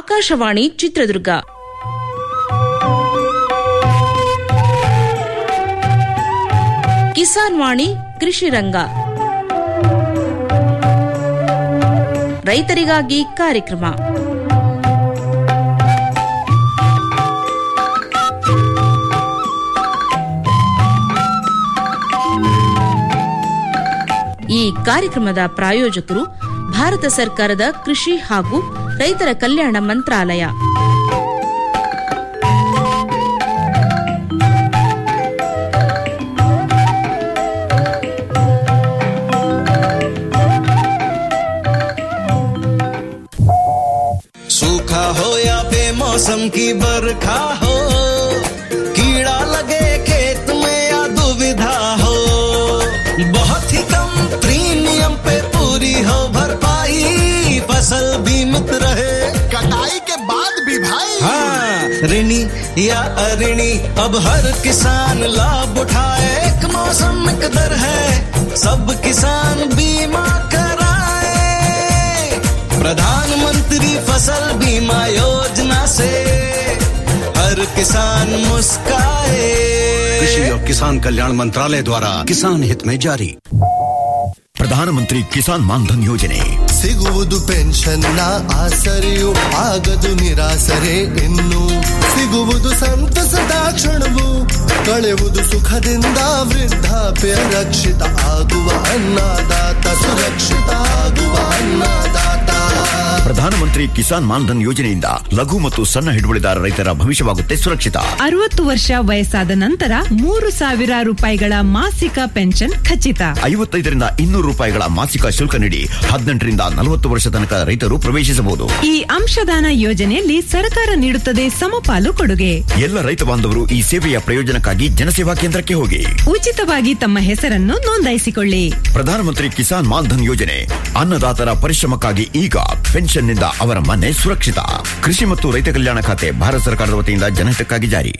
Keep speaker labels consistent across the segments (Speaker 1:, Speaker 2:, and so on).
Speaker 1: ಆಕಾಶವಾಣಿ ಚಿತ್ರದುರ್ಗ ಕಿಸಾನ್ ವಾಣಿ ಕೃಷಿ ರಂಗ ರೈತರಿಗಾಗಿ ಕಾರ್ಯಕ್ರಮ ಈ ಕಾರ್ಯಕ್ರಮದ ಪ್ರಾಯೋಜಕರು ಭಾರತ ಸರ್ಕಾರದ ಕೃಷಿ ಹಾಗೂ ರೈತರ ಕಲ್ಯಾಣ ಮಂತ್ರಾಲಯ
Speaker 2: सूखा हो या बेमौसम की बरखा हो कीड़ा लगे खेत में या दुविधा हो बहुत ही कम प्रीमियम पे पूरी हो भरपाई फसल बीमित रहे
Speaker 3: कटाई के बाद भी भाई
Speaker 2: हाँ ऋणी या अऋणी अब हर किसान लाभ उठाए एक मौसम एक दर है सब किसान बीमा कराए प्रधानमंत्री फसल बीमा योजना से हर किसान मुस्काए
Speaker 4: कृषि और किसान कल्याण मंत्रालय द्वारा किसान हित में जारी
Speaker 5: ಪ್ರಧಾನಮಂತ್ರಿ ಕಿಸಾನ್ ಮಾನ್ಧನ್ ಯೋಜನೆ
Speaker 3: ಸಿಗುವುದು ಪೆನ್ಷನ್ನ ಆಸರೆಯು ಆಗದು ನಿರಾಸರೆ ಇನ್ನು ಸಿಗುವುದು ಸಂತಸದ ಕ್ಷಣವು ಕಳೆವುದು ಸುಖದಿಂದ ವೃದ್ಧಾಪ್ಯ ರಕ್ಷಿತ ಆಗುವ ಅನ್ನದಾತ ಸುರಕ್ಷಿತ ಆಗುವ ಅನ್ನದಾತ
Speaker 5: ಪ್ರಧಾನಮಂತ್ರಿ ಕಿಸಾನ್ ಮಾನ್ಧನ್ ಯೋಜನೆಯಿಂದ ಲಘು ಮತ್ತು ಸಣ್ಣ ಹಿಡುವಳಿದಾರ ರೈತರ ಭವಿಷ್ಯವಾಗುತ್ತೆ ಸುರಕ್ಷಿತ
Speaker 6: ಅರವತ್ತು ವರ್ಷ ವಯಸ್ಸಾದ ನಂತರ ಮೂರು ಸಾವಿರ ರೂಪಾಯಿಗಳ ಮಾಸಿಕ ಪೆನ್ಷನ್ ಖಚಿತ
Speaker 5: ಐವತ್ತೈದರಿಂದ ಇನ್ನೂರು ರೂಪಾಯಿಗಳ ಮಾಸಿಕ ಶುಲ್ಕ ನೀಡಿ ಹದಿನೆಂಟರಿಂದ ನಲವತ್ತು ವರ್ಷ ತನಕ ರೈತರು ಪ್ರವೇಶಿಸಬಹುದು
Speaker 6: ಈ ಅಂಶದಾನ ಯೋಜನೆಯಲ್ಲಿ ಸರ್ಕಾರ ನೀಡುತ್ತದೆ ಸಮಪಾಲು ಕೊಡುಗೆ
Speaker 5: ಎಲ್ಲ ರೈತ ಬಾಂಧವರು ಈ ಸೇವೆಯ ಪ್ರಯೋಜನಕ್ಕಾಗಿ ಜನಸೇವಾ ಕೇಂದ್ರಕ್ಕೆ ಹೋಗಿ
Speaker 6: ಉಚಿತವಾಗಿ ತಮ್ಮ ಹೆಸರನ್ನು ನೋಂದಾಯಿಸಿಕೊಳ್ಳಿ
Speaker 5: ಪ್ರಧಾನಮಂತ್ರಿ ಕಿಸಾನ್ ಮಾನ್ಧನ್ ಯೋಜನೆ ಅನ್ನದಾತರ ಪರಿಶ್ರಮಕ್ಕಾಗಿ ಈಗ ಪೆನ್ಷನ್ನಿಂದ ಅವರ ಮನೆ ಸುರಕ್ಷಿತ ಕೃಷಿ ಮತ್ತು ರೈತ ಕಲ್ಯಾಣ ಖಾತೆ ಭಾರತ ಸರ್ಕಾರದ ವತಿಯಿಂದ ಜನಹಿತಕ್ಕಾಗಿ ಜಾರಿ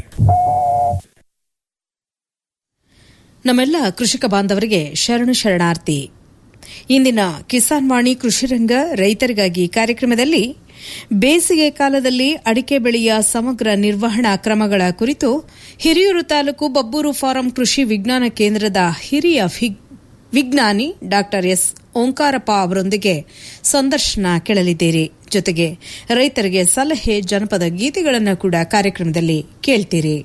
Speaker 7: ನಮ್ಮೆಲ್ಲ ಕೃಷಿಕ ಬಾಂಧವರಿಗೆ ಶರಣು ಶರಣಾರ್ಥಿ ಇಂದಿನ ಕಿಸಾನ್ ವಾಣಿ ಕೃಷಿರಂಗ ರೈತರಿಗಾಗಿ ಕಾರ್ಯಕ್ರಮದಲ್ಲಿ ಬೇಸಿಗೆ ಕಾಲದಲ್ಲಿ ಅಡಿಕೆ ಬೆಳೆಯ ಸಮಗ್ರ ನಿರ್ವಹಣಾ ಕ್ರಮಗಳ ಕುರಿತು ಹಿರಿಯೂರು ತಾಲೂಕು ಬಬ್ಬೂರು ಫಾರಂ ಕೃಷಿ ವಿಜ್ಞಾನ ಕೇಂದ್ರದ ಹಿರಿಯ ವಿಗ್- ವಿಜ್ಞಾನಿ ಡಾ ಎಸ್ ಓಂಕಾರಪ್ಪ ಅವರೊಂದಿಗೆ ಸಂದರ್ಶನ ಕೇಳಲಿದ್ದೀರಿ ಜೊತೆಗೆ ರೈತರಿಗೆ ಸಲಹೆ ಜನಪದ ಗೀತೆಗಳನ್ನು ಕೂಡ ಕಾರ್ಯಕ್ರಮದಲ್ಲಿ ಕೇಳ್ತೀರಿ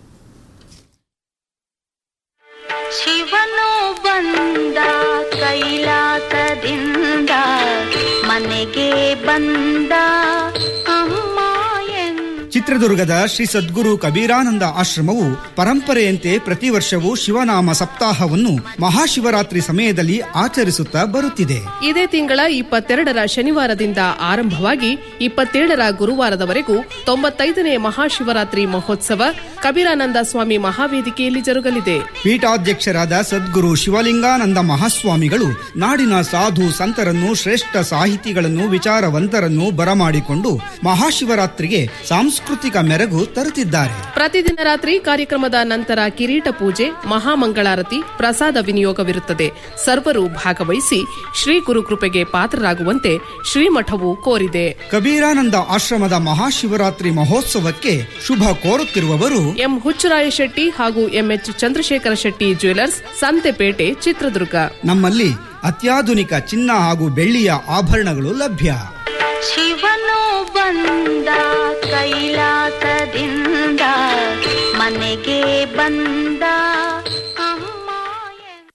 Speaker 8: ಶಿವನು ಬಂದ ಕೈಲಾಸದಿಂದ ಮನೆಗೆ ಬಂದ ಅಮ್ಮ ಎಂದ
Speaker 9: ಚಿತ್ರದುರ್ಗದ ಶ್ರೀ ಸದ್ಗುರು ಕಬೀರಾನಂದ ಆಶ್ರಮವು ಪರಂಪರೆಯಂತೆ ಪ್ರತಿ ವರ್ಷವೂ ಶಿವನಾಮ ಸಪ್ತಾಹವನ್ನು ಮಹಾಶಿವರಾತ್ರಿ ಸಮಯದಲ್ಲಿ ಆಚರಿಸುತ್ತಾ ಬರುತ್ತಿದೆ
Speaker 10: ಇದೇ ತಿಂಗಳ ಇಪ್ಪತ್ತೆರಡರ ಶನಿವಾರದಿಂದ ಆರಂಭವಾಗಿ ಇಪ್ಪತ್ತೇಳರ ಗುರುವಾರದವರೆಗೂ ತೊಂಬತ್ತೈದನೇ ಮಹಾಶಿವರಾತ್ರಿ ಮಹೋತ್ಸವ ಕಬೀರಾನಂದ ಸ್ವಾಮಿ ಮಹಾವೇದಿಕೆಯಲ್ಲಿ ಜರುಗಲಿದೆ
Speaker 9: ಪೀಠಾಧ್ಯಕ್ಷರಾದ ಸದ್ಗುರು ಶಿವಲಿಂಗಾನಂದ ಮಹಾಸ್ವಾಮಿಗಳು ನಾಡಿನ ಸಾಧು ಸಂತರನ್ನು ಶ್ರೇಷ್ಠ ಸಾಹಿತಿಗಳನ್ನು ವಿಚಾರವಂತರನ್ನು ಬರಮಾಡಿಕೊಂಡು ಮಹಾಶಿವರಾತ್ರಿಗೆ ಸಾಂಸ್ಕೃತಿಕ ಮೆರಗು ತರುತ್ತಿದ್ದಾರೆ
Speaker 10: ಪ್ರತಿದಿನ ರಾತ್ರಿ ಕಾರ್ಯಕ್ರಮದ ನಂತರ ಕಿರೀಟ ಪೂಜೆ ಮಹಾಮಂಗಳಾರತಿ ಪ್ರಸಾದ ವಿನಿಯೋಗವಿರುತ್ತದೆ ಸರ್ವರು ಭಾಗವಹಿಸಿ ಶ್ರೀ ಗುರುಕೃಪೆಗೆ ಪಾತ್ರರಾಗುವಂತೆ ಶ್ರೀಮಠವು ಕೋರಿದೆ
Speaker 9: ಕಬೀರಾನಂದ ಆಶ್ರಮದ ಮಹಾಶಿವರಾತ್ರಿ ಮಹೋತ್ಸವಕ್ಕೆ ಶುಭ ಕೋರುತ್ತಿರುವವರು
Speaker 10: ಎಂ ಹುಚ್ಚರಾಯ ಶೆಟ್ಟಿ ಹಾಗೂ ಎಂಎಚ್ ಚಂದ್ರಶೇಖರ ಶೆಟ್ಟಿ ಜ್ಯುವೆಲರ್ಸ್ ಸಂತೆಪೇಟೆ ಚಿತ್ರದುರ್ಗ
Speaker 9: ನಮ್ಮಲ್ಲಿ ಅತ್ಯಾಧುನಿಕ ಚಿನ್ನ ಹಾಗೂ ಬೆಳ್ಳಿಯ ಆಭರಣಗಳು ಲಭ್ಯ
Speaker 8: ಶಿವನು ಬಂದ ಕೈಲಾಸದಿಂದ ಮನೆಗೆ ಬಂದ ಅಮ್ಮ ಎಂದ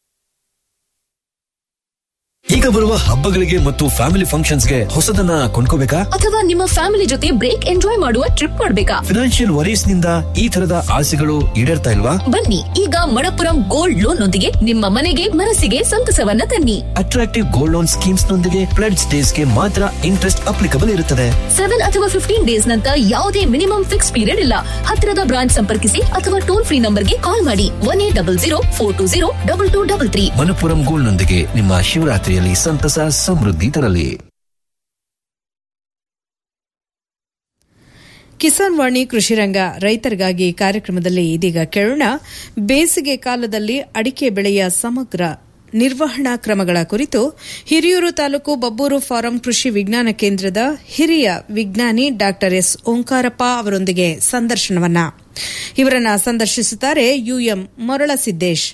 Speaker 11: ಈಗ ಬರುವ ಹಬ್ಬಗಳಿಗೆ ಮತ್ತು ಫ್ಯಾಮಿಲಿ ಫಂಕ್ಷನ್ಸ್ಗೆ ಹೊಸದನ್ನ ಕೊಂಡ್ಕೋಬೇಕಾ
Speaker 12: ಅಥವಾ ನಿಮ್ಮ ಫ್ಯಾಮಿಲಿ ಜೊತೆ ಬ್ರೇಕ್ ಎಂಜಾಯ್ ಮಾಡುವ ಟ್ರಿಪ್ ಮಾಡ್ಬೇಕಾ
Speaker 11: ಫಿನಾನ್ಷಿಯಲ್ ವರೀಸ್ ನಿಂದ ಈ ತರದ ಆಸೆಗಳು ಈಡೇರ್ತಾ ಇಲ್ವಾ
Speaker 12: ಬನ್ನಿ ಈಗ ಮಣಪುರಂ ಗೋಲ್ಡ್ ಲೋನ್ ನೊಂದಿಗೆ ನಿಮ್ಮ ಮನೆಗೆ ಮನಸ್ಸಿಗೆ ಸಂತಸವನ್ನ ತನ್ನಿ
Speaker 11: ಅಟ್ರಾಕ್ಟಿವ್ ಗೋಲ್ಡ್ ಲೋನ್ ಸ್ಕೀಮ್ಸ್ ನೊಂದಿಗೆ ಪ್ಲೆಡ್ಸ್ ಡೇಸ್ ಗೆ ಮಾತ್ರ ಇಂಟ್ರೆಸ್ಟ್ ಅಪ್ಲಿಕಬಲ್ ಇರುತ್ತದೆ
Speaker 12: ಸೆವೆನ್ ಅಥವಾ ಫಿಫ್ಟೀನ್ ಡೇಸ್ ನಂತರ ಯಾವುದೇ ಮಿನಿಮಮ್ ಫಿಕ್ಸ್ ಪೀರಿಯಡ್ ಇಲ್ಲ ಹತ್ತಿರದ ಬ್ರಾಂಚ್ ಸಂಪರ್ಕಿಸಿ ಅಥವಾ ಟೋಲ್ ಫ್ರೀ ನಂಬರ್ಗೆ ಕಾಲ್ ಮಾಡಿ one eight double zero four two zero double two double three
Speaker 11: Manappuram gold ನೊಂದಿಗೆ ನಿಮ್ಮ ಶಿವರಾತ್ರಿಯಲ್ಲಿ ಸಂತಸ ಸಮೃದ್ಧಿ ತರಲಿ
Speaker 7: ಕಿಸಾನ್ ವಾಣಿ ಕೃಷಿರಂಗ ರೈತರಿಗಾಗಿ ಕಾರ್ಯಕ್ರಮದಲ್ಲಿ ಇದೀಗ ಕೇಳೋಣ ಬೇಸಿಗೆ ಕಾಲದಲ್ಲಿ ಅಡಿಕೆ ಬೆಳೆಯ ಸಮಗ್ರ ನಿರ್ವಹಣಾ ಕ್ರಮಗಳ ಕುರಿತು ಹಿರಿಯೂರು ತಾಲೂಕು ಬಬ್ಬೂರು ಫಾರಂ ಕೃಷಿ ವಿಜ್ಞಾನ ಕೇಂದ್ರದ ಹಿರಿಯ ವಿಜ್ಞಾನಿ ಡಾ ಎಸ್ ಓಂಕಾರಪ್ಪ ಅವರೊಂದಿಗೆ ಸಂದರ್ಶನವನ್ನ ಇವರನ್ನ ಸಂದರ್ಶಿಸುತ್ತಾರೆ ಯುಎಂ ಮೊರಳಸಿದ್ದೇಶ್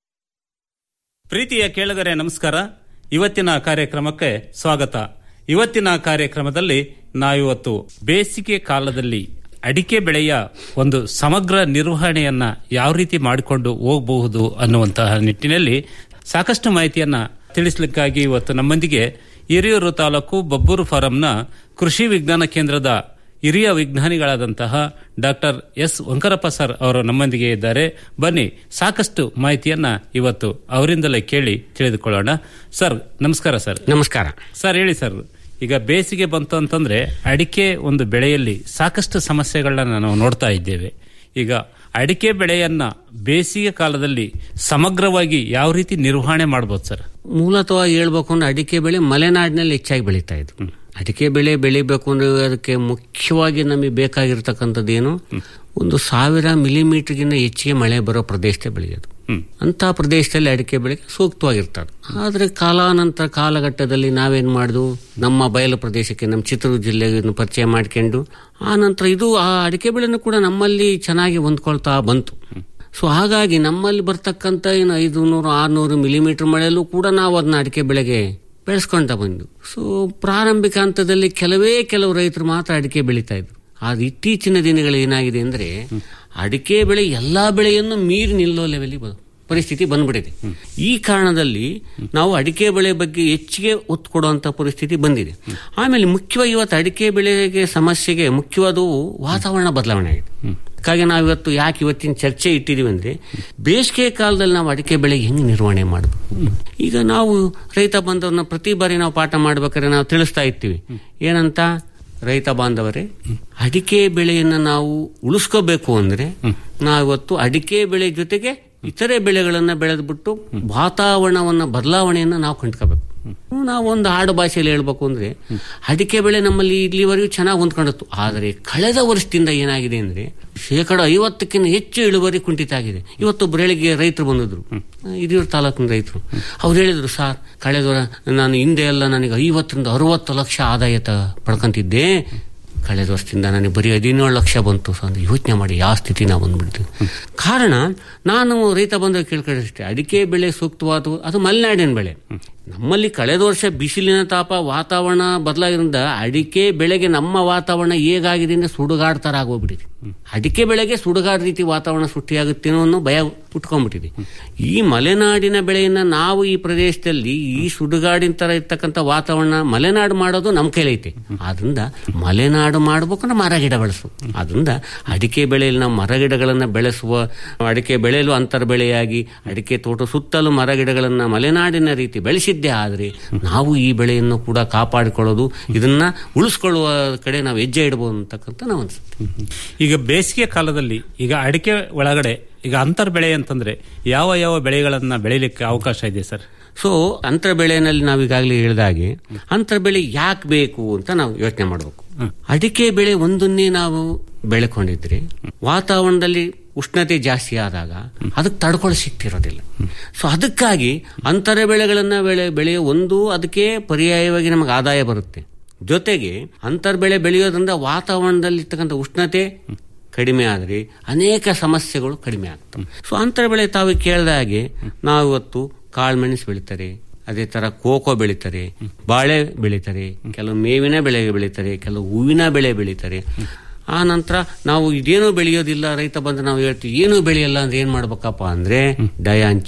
Speaker 13: ಪ್ರೀತಿಯ ಕೇಳುಗರೆ ನಮಸ್ಕಾರ ಇವತ್ತಿನ ಕಾರ್ಯಕ್ರಮಕ್ಕೆ ಸ್ವಾಗತ ಇವತ್ತಿನ ಕಾರ್ಯಕ್ರಮದಲ್ಲಿ ನಾವಿವತ್ತು ಬೇಸಿಗೆ ಕಾಲದಲ್ಲಿ ಅಡಿಕೆ ಬೆಳೆಯ ಒಂದು ಸಮಗ್ರ ನಿರ್ವಹಣೆಯನ್ನ ಯಾವ ರೀತಿ ಮಾಡಿಕೊಂಡು ಹೋಗಬಹುದು ಅನ್ನುವಂತಹ ನಿಟ್ಟಿನಲ್ಲಿ ಸಾಕಷ್ಟು ಮಾಹಿತಿಯನ್ನ ತಿಳಿಸಲಿಕ್ಕಾಗಿ ಇವತ್ತು ನಮ್ಮೊಂದಿಗೆ ಹಿರಿಯೂರು ತಾಲೂಕು ಬಬ್ಬೂರು ಫಾರಂನ ಕೃಷಿ ವಿಜ್ಞಾನ ಕೇಂದ್ರದ ಹಿರಿಯ ವಿಜ್ಞಾನಿಗಳಾದಂತಹ ಡಾಕ್ಟರ್ ಎಸ್ ವಂಕರಪ್ಪ ಸರ್ ಅವರು ನಮ್ಮೊಂದಿಗೆ ಇದ್ದಾರೆ ಬನ್ನಿ ಸಾಕಷ್ಟು ಮಾಹಿತಿಯನ್ನ ಇವತ್ತು ಅವರಿಂದಲೇ ಕೇಳಿ ತಿಳಿದುಕೊಳ್ಳೋಣ ಸರ್ ನಮಸ್ಕಾರ ಸರ್
Speaker 14: ನಮಸ್ಕಾರ
Speaker 13: ಸರ್ ಹೇಳಿ ಸರ್ ಈಗ ಬೇಸಿಗೆ ಬಂತು ಅಂತಂದ್ರೆ ಅಡಿಕೆ ಒಂದು ಬೆಳೆಯಲ್ಲಿ ಸಾಕಷ್ಟು ಸಮಸ್ಯೆಗಳನ್ನ ನಾವು ನೋಡ್ತಾ ಇದ್ದೇವೆ ಈಗ ಅಡಿಕೆ ಬೆಳೆಯನ್ನ ಬೇಸಿಗೆ ಕಾಲದಲ್ಲಿ ಸಮಗ್ರವಾಗಿ ಯಾವ ರೀತಿ ನಿರ್ವಹಣೆ ಮಾಡ್ಬೋದು ಸರ್
Speaker 14: ಮೂಲತಃ ಹೇಳ್ಬೇಕು ಅಂದ್ರೆ ಅಡಿಕೆ ಬೆಳೆ ಮಲೆನಾಡಿನಲ್ಲಿ ಹೆಚ್ಚಾಗಿ ಬೆಳೀತಾ ಇದ್ರು ಅಡಿಕೆ ಬೆಳೆ ಬೆಳಿಬೇಕು ಅಂದ್ರೆ ಅದಕ್ಕೆ ಮುಖ್ಯವಾಗಿ ನಮಗೆ ಬೇಕಾಗಿರ್ತಕ್ಕಂಥದ್ದು ಏನು ಒಂದು ಸಾವಿರ ಮಿಲಿಮೀಟರ್ಗಿಂತ ಹೆಚ್ಚಿಗೆ ಮಳೆ ಬರೋ ಪ್ರದೇಶದ ಬೆಳೆಯೋದು ಅಂತ ಪ್ರದೇಶದಲ್ಲಿ ಅಡಿಕೆ ಬೆಳೆಗೆ ಸೂಕ್ತವಾಗಿರ್ತದೆ ಆದರೆ ಕಾಲಾನಂತರ ಕಾಲಘಟ್ಟದಲ್ಲಿ ನಾವೇನ್ ಮಾಡಿದ್ವು ನಮ್ಮ ಬಯಲು ಪ್ರದೇಶಕ್ಕೆ ನಮ್ಮ ಚಿತ್ರದುರ್ಗ ಜಿಲ್ಲೆಯನ್ನು ಪರಿಚಯ ಮಾಡ್ಕೊಂಡು ಆ ನಂತರ ಇದು ಆ ಅಡಿಕೆ ಬೆಳೆನೂ ಕೂಡ ನಮ್ಮಲ್ಲಿ ಚೆನ್ನಾಗಿ ಹೊಂದ್ಕೊಳ್ತಾ ಬಂತು ಸೊ ಹಾಗಾಗಿ ನಮ್ಮಲ್ಲಿ ಬರ್ತಕ್ಕಂಥ ಏನು ಐದು ನೂರು ಆರ್ನೂರು ಮಿಲಿಮೀಟರ್ ಮಳೆಯಲ್ಲೂ ಕೂಡ ನಾವು ಅದನ್ನ ಅಡಿಕೆ ಬೆಳೆಗೆ ಬೆಳೆಸ್ಕೊಂತ ಬಂದು ಸೊ ಪ್ರಾರಂಭಿಕ ಹಂತದಲ್ಲಿ ಕೆಲವೇ ಕೆಲವು ರೈತರು ಮಾತ್ರ ಅಡಿಕೆ ಬೆಳೀತಾ ಇದ್ರು ಆದ್ರೆ ಇತ್ತೀಚಿನ ದಿನಗಳು ಏನಾಗಿದೆ ಅಂದ್ರೆ ಅಡಿಕೆ ಬೆಳೆ ಎಲ್ಲಾ ಬೆಳೆಯನ್ನು ಮೀರಿ ನಿಲ್ಲೋ ಲೆವೆಲ್ ಪರಿಸ್ಥಿತಿ ಬಂದ್ಬಿಟ್ಟಿದೆ ಈ ಕಾರಣದಲ್ಲಿ ನಾವು ಅಡಿಕೆ ಬೆಳೆ ಬಗ್ಗೆ ಹೆಚ್ಚಿಗೆ ಒತ್ತು ಕೊಡುವಂತ ಪರಿಸ್ಥಿತಿ ಬಂದಿದೆ ಆಮೇಲೆ ಮುಖ್ಯವಾಗಿ ಇವತ್ತು ಅಡಿಕೆ ಬೆಳೆಗೆ ಸಮಸ್ಯೆಗೆ ಮುಖ್ಯವಾದವು ವಾತಾವರಣ ಬದಲಾವಣೆ ಆಗಿದೆ ಹಾಗಾಗಿ ನಾವು ಇವತ್ತು ಯಾಕೆ ಇವತ್ತಿನ ಚರ್ಚೆ ಇಟ್ಟಿದೀವಿ ಅಂದ್ರೆ ಬೇಸಿಗೆ ಕಾಲದಲ್ಲಿ ನಾವು ಅಡಿಕೆ ಬೆಳೆ ಹೆಂಗ್ ನಿರ್ವಹಣೆ ಮಾಡಬೇಕು ಈಗ ನಾವು ರೈತ ಬಾಂಧವರನ್ನ ಪ್ರತಿ ಬಾರಿ ನಾವು ಪಾಠ ಮಾಡ್ಬೇಕಾದ್ರೆ ನಾವು ತಿಳಿಸ್ತಾ ಇರ್ತೀವಿ ಏನಂತ ರೈತ ಬಾಂಧವರೇ ಅಡಿಕೆ ಬೆಳೆಯನ್ನ ನಾವು ಉಳಿಸ್ಕೋಬೇಕು ಅಂದ್ರೆ ನಾವಿವತ್ತು ಅಡಿಕೆ ಬೆಳೆ ಜೊತೆಗೆ ಇತರೆ ಬೆಳೆಗಳನ್ನ ಬೆಳೆದ್ಬಿಟ್ಟು ವಾತಾವರಣವನ್ನ ಬದಲಾವಣೆಯನ್ನ ನಾವು ಕಂಡ್ಕೋಬೇಕು ನಾವು ಒಂದು ಆಡು ಭಾಷೆಯಲ್ಲಿ ಹೇಳ್ಬೇಕು ಅಂದ್ರೆ ಅಡಿಕೆ ಬೆಳೆ ನಮ್ಮಲ್ಲಿ ಇಲ್ಲಿವರೆಗೂ ಚೆನ್ನಾಗಿ ಹೊಂದ್ಕೊಂಡಿತ್ತು ಆದರೆ ಕಳೆದ ವರ್ಷದಿಂದ ಏನಾಗಿದೆ ಅಂದ್ರೆ ಶೇಕಡ ಐವತ್ತಕ್ಕಿಂತ ಹೆಚ್ಚು ಇಳುವರಿ ಕುಂಠಿತ ಆಗಿದೆ ಇವತ್ತು ಬೆಳಿಗ್ಗೆ ರೈತರು ಬಂದಿದ್ರು ಹಿರಿಯೂರು ತಾಲೂಕಿನ ರೈತರು ಅವ್ರು ಹೇಳಿದ್ರು ಸರ್ ಕಳೆದ ವರ ನಾನು ಹಿಂದೆ ಎಲ್ಲ ನನಗೆ ಐವತ್ತರಿಂದ ಅರವತ್ತು ಲಕ್ಷ ಆದಾಯ ತ ಪಡ್ಕೊಂತಿದ್ದೆ ಕಳೆದ ವರ್ಷದಿಂದ ನನಗೆ ಬರೀ ಹದಿನೇಳು ಲಕ್ಷ ಬಂತು ಸೊ ಅಂದ್ರೆ ಯೋಚನೆ ಮಾಡಿ ಯಾವ ಸ್ಥಿತಿ ನಾವು ಬಂದ್ಬಿಡ್ತೀವಿ ಕಾರಣ ನಾನು ರೈತ ಬಂದ ಕೇಳ್ಕೊಂಡಷ್ಟೇ ಅಡಿಕೆ ಬೆಳೆ ಸೂಕ್ತವಾದ ಅದು ಮಲೆನಾಡಿನ ಬೆಳೆ ನಮ್ಮಲ್ಲಿ ಕಳೆದ ವರ್ಷ ಬಿಸಿಲಿನ ತಾಪ ವಾತಾವರಣ ಬದಲಾಗಿರೋದ್ರಿಂದ ಅಡಿಕೆ ಬೆಳೆಗೆ ನಮ್ಮ ವಾತಾವರಣ ಹೇಗಾಗಿದೆ ಅಂದ್ರೆ ಸುಡುಗಾಡ್ ತರ ಆಗೋಗ್ಬಿಟ್ಟಿದೆ ಅಡಿಕೆ ಬೆಳೆಗೆ ಸುಡುಗಾಡ್ ರೀತಿ ವಾತಾವರಣ ಸೃಷ್ಟಿಯಾಗುತ್ತೇನೋ ಅನ್ನೋ ಭಯ ಉಟ್ಕೊಂಡ್ಬಿಟ್ಟಿದೆ ಈ ಮಲೆನಾಡಿನ ಬೆಳೆಯನ್ನ ನಾವು ಈ ಪ್ರದೇಶದಲ್ಲಿ ಈ ಸುಡುಗಾಡಿನ ತರ ಇರ್ತಕ್ಕಂಥ ವಾತಾವರಣ ಮಲೆನಾಡು ಮಾಡೋದು ನಮ್ಮ ಕೈಲೈತೆ ಆದ್ರಿಂದ ಮಲೆನಾಡು ಮಾಡ್ಬೇಕಂದ್ರೆ ಮರ ಗಿಡ ಬೆಳೆಸು ಆದ್ರಿಂದ ಅಡಿಕೆ ಬೆಳೆಯಲ್ಲಿ ನಾವು ಮರ ಗಿಡಗಳನ್ನ ಬೆಳೆಸುವ ಅಡಿಕೆ ಬೆಳೆಯಲು ಅಂತರ ಬೆಳೆಯಾಗಿ ಅಡಿಕೆ ತೋಟ ಸುತ್ತಲೂ ಮರ ಗಿಡಗಳನ್ನ ಮಲೆನಾಡಿನ ರೀತಿ ಬೆಳೆಸಿದ್ದೇ ಆದ್ರೆ ನಾವು ಈ ಬೆಳೆಯನ್ನು ಕೂಡ ಕಾಪಾಡಿಕೊಳ್ಳೋದು ಇದನ್ನ ಉಳಿಸ್ಕೊಳ್ಳುವ ಕಡೆ ನಾವು ಹೆಜ್ಜೆ ಇಡಬಹುದು ಅಂತಕ್ಕಂಥ ನಾವು ಅನ್ಸುತ್ತೆ
Speaker 13: ಈಗ ಬೇಸಿಗೆ ಕಾಲದಲ್ಲಿ ಈಗ ಅಡಿಕೆ ಒಳಗಡೆ ಈಗ ಅಂತರ್ ಬೆಳೆ ಅಂತಂದ್ರೆ ಯಾವ ಯಾವ ಬೆಳೆಗಳನ್ನ ಬೆಳಿಲಿಕ್ಕೆ ಅವಕಾಶ ಇದೆ ಸರ್
Speaker 14: ಸೊ ಅಂತರ ಬೆಳೆನಲ್ಲಿ ನಾವು ಈಗಾಗಲೇ ಹೇಳಿದಾಗೆ ಅಂತರ ಬೆಳೆ ಯಾಕೆ ಬೇಕು ಅಂತ ನಾವು ಯೋಚನೆ ಮಾಡಬೇಕು ಅಡಿಕೆ ಬೆಳೆ ಒಂದನ್ನೇ ನಾವು ಬೆಳೆಕೊಂಡಿದ್ರೆ ವಾತಾವರಣದಲ್ಲಿ ಉಷ್ಣತೆ ಜಾಸ್ತಿ ಆದಾಗ ಅದಕ್ಕೆ ತಡ್ಕೊಳ್ಳೋ ಶಕ್ತಿ ಇರೋದಿಲ್ಲ ಸೊ ಅದಕ್ಕಾಗಿ ಅಂತರ ಬೆಳೆಗಳನ್ನ ಬೆಳೆ ಬೆಳೆಯೋ ಒಂದು ಅದಕ್ಕೆ ಪರ್ಯಾಯವಾಗಿ ನಮಗೆ ಆದಾಯ ಬರುತ್ತೆ ಜೊತೆಗೆ ಅಂತರ್ ಬೆಳೆ ಬೆಳೆಯೋದ್ರಿಂದ ವಾತಾವರಣದಲ್ಲಿ ಇರ್ತಕ್ಕಂಥ ಉಷ್ಣತೆ ಕಡಿಮೆ ಆದರೆ ಅನೇಕ ಸಮಸ್ಯೆಗಳು ಕಡಿಮೆ ಆಗ್ತವೆ ಸೊ ಅಂತರ ಬೆಳೆ ತಾವು ಕೇಳಿದ ಹಾಗೆ ನಾವು ಇವತ್ತು ಕಾಳುಮೆಣಸು ಬೆಳೀತಾರೆ ಅದೇ ತರ ಕೋಕೋ ಬೆಳೀತಾರೆ ಬಾಳೆ ಬೆಳೀತಾರೆ ಕೆಲವು ಮೇವಿನ ಬೆಳೆ ಬೆಳೀತಾರೆ ಕೆಲವು ಹೂವಿನ ಬೆಳೆ ಬೆಳೀತಾರೆ ಆ ನಂತರ ನಾವು ಇದೇನು ಬೆಳೆಯೋದಿಲ್ಲ ರೈತ ಬಂದು ನಾವು ಹೇಳ್ತೀವಿ ಏನು ಬೆಳೆಯಲ್ಲ ಅಂದ್ರೆ ಏನ್ ಮಾಡ್ಬೇಕಪ್ಪ ಅಂದ್ರೆ ಡಯಾಂಚ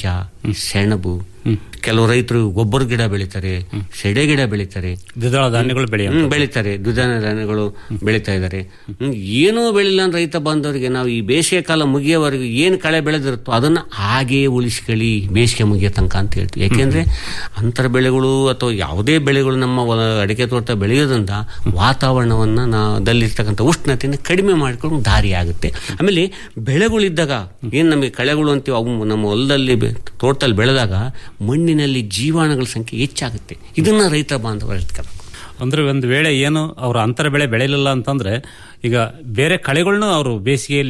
Speaker 14: ಸೆಣಬು ಕೆಲವು ರೈತರು ಗೊಬ್ಬರ ಗಿಡ ಬೆಳೀತಾರೆ ಸೆಡೆ ಗಿಡ ಬೆಳೀತಾರೆ
Speaker 13: ದ್ವಿದಳ ಧಾನ್ಯಗಳು ಬೆಳೆಯ
Speaker 14: ಹ್ಮ್, ಬೆಳೀತಾರೆ ದ್ವಿದಳ ಧಾನ್ಯಗಳು ಬೆಳೀತಾ ಇದ್ದಾರೆ ಹ್ಮ್, ಏನೂ ಬೆಳಿಲ್ಲ ಅಂದ್ರೆ ರೈತ ಬಾಂಧವರಿಗೆ ನಾವು ಈ ಬೇಸಿಗೆ ಕಾಲ ಮುಗಿಯೋವರೆಗೂ ಏನು ಕಳೆ ಬೆಳೆದಿರುತ್ತೋ ಅದನ್ನ ಹಾಗೇ ಉಳಿಸ್ಕೊಳ್ಳಿ ಬೇಸಿಗೆ ಮುಗಿಯೋ ತನಕ ಅಂತ ಹೇಳ್ತೀವಿ ಯಾಕೆಂದ್ರೆ ಅಂತರ ಬೆಳೆಗಳು ಅಥವಾ ಯಾವುದೇ ಬೆಳೆಗಳು ನಮ್ಮ ಹೊಲ- ಅಡಿಕೆ ತೋಟ ಬೆಳೆಯೋದ್ರಿಂದ ವಾತಾವರಣವನ್ನ ನಾದಲ್ಲಿರ್ತಕ್ಕಂಥ ಉಷ್ಣತೆಯನ್ನು ಕಡಿಮೆ ಮಾಡ್ಕೊಂಡು ದಾರಿ ಆಗುತ್ತೆ ಆಮೇಲೆ ಬೆಳೆಗಳಿದ್ದಾಗ ಏನ್ ನಮಗೆ ಕಳೆಗಳು ಅಂತೀವಿ ಅವು ನಮ್ಮ ಹೊಲದಲ್ಲಿ ಬೆ- ತೋಟದಲ್ಲಿ ಬೆಳೆದಾಗ ಮಣ್ಣಿನಲ್ಲಿ ಜೀವಾಣುಗಳ ಸಂಖ್ಯೆ ಹೆಚ್ಚಾಗುತ್ತೆ ಇದನ್ನ ರೈತ ಬಾಂಧವರು ಹೇಳ್ತಾರೆ
Speaker 13: ಅಂದ್ರೆ ಒಂದು ವೇಳೆ ಏನು ಅವರು ಅಂತರ ಬೆಳೆ ಬೆಳೆಯಲಿಲ್ಲ ಅಂತಂದ್ರೆ ಈಗ ಬೇರೆ ಕಳೆಗಳನ್ನು ಅವರು ಬೇಸಿಗೆಯಲ್ಲಿ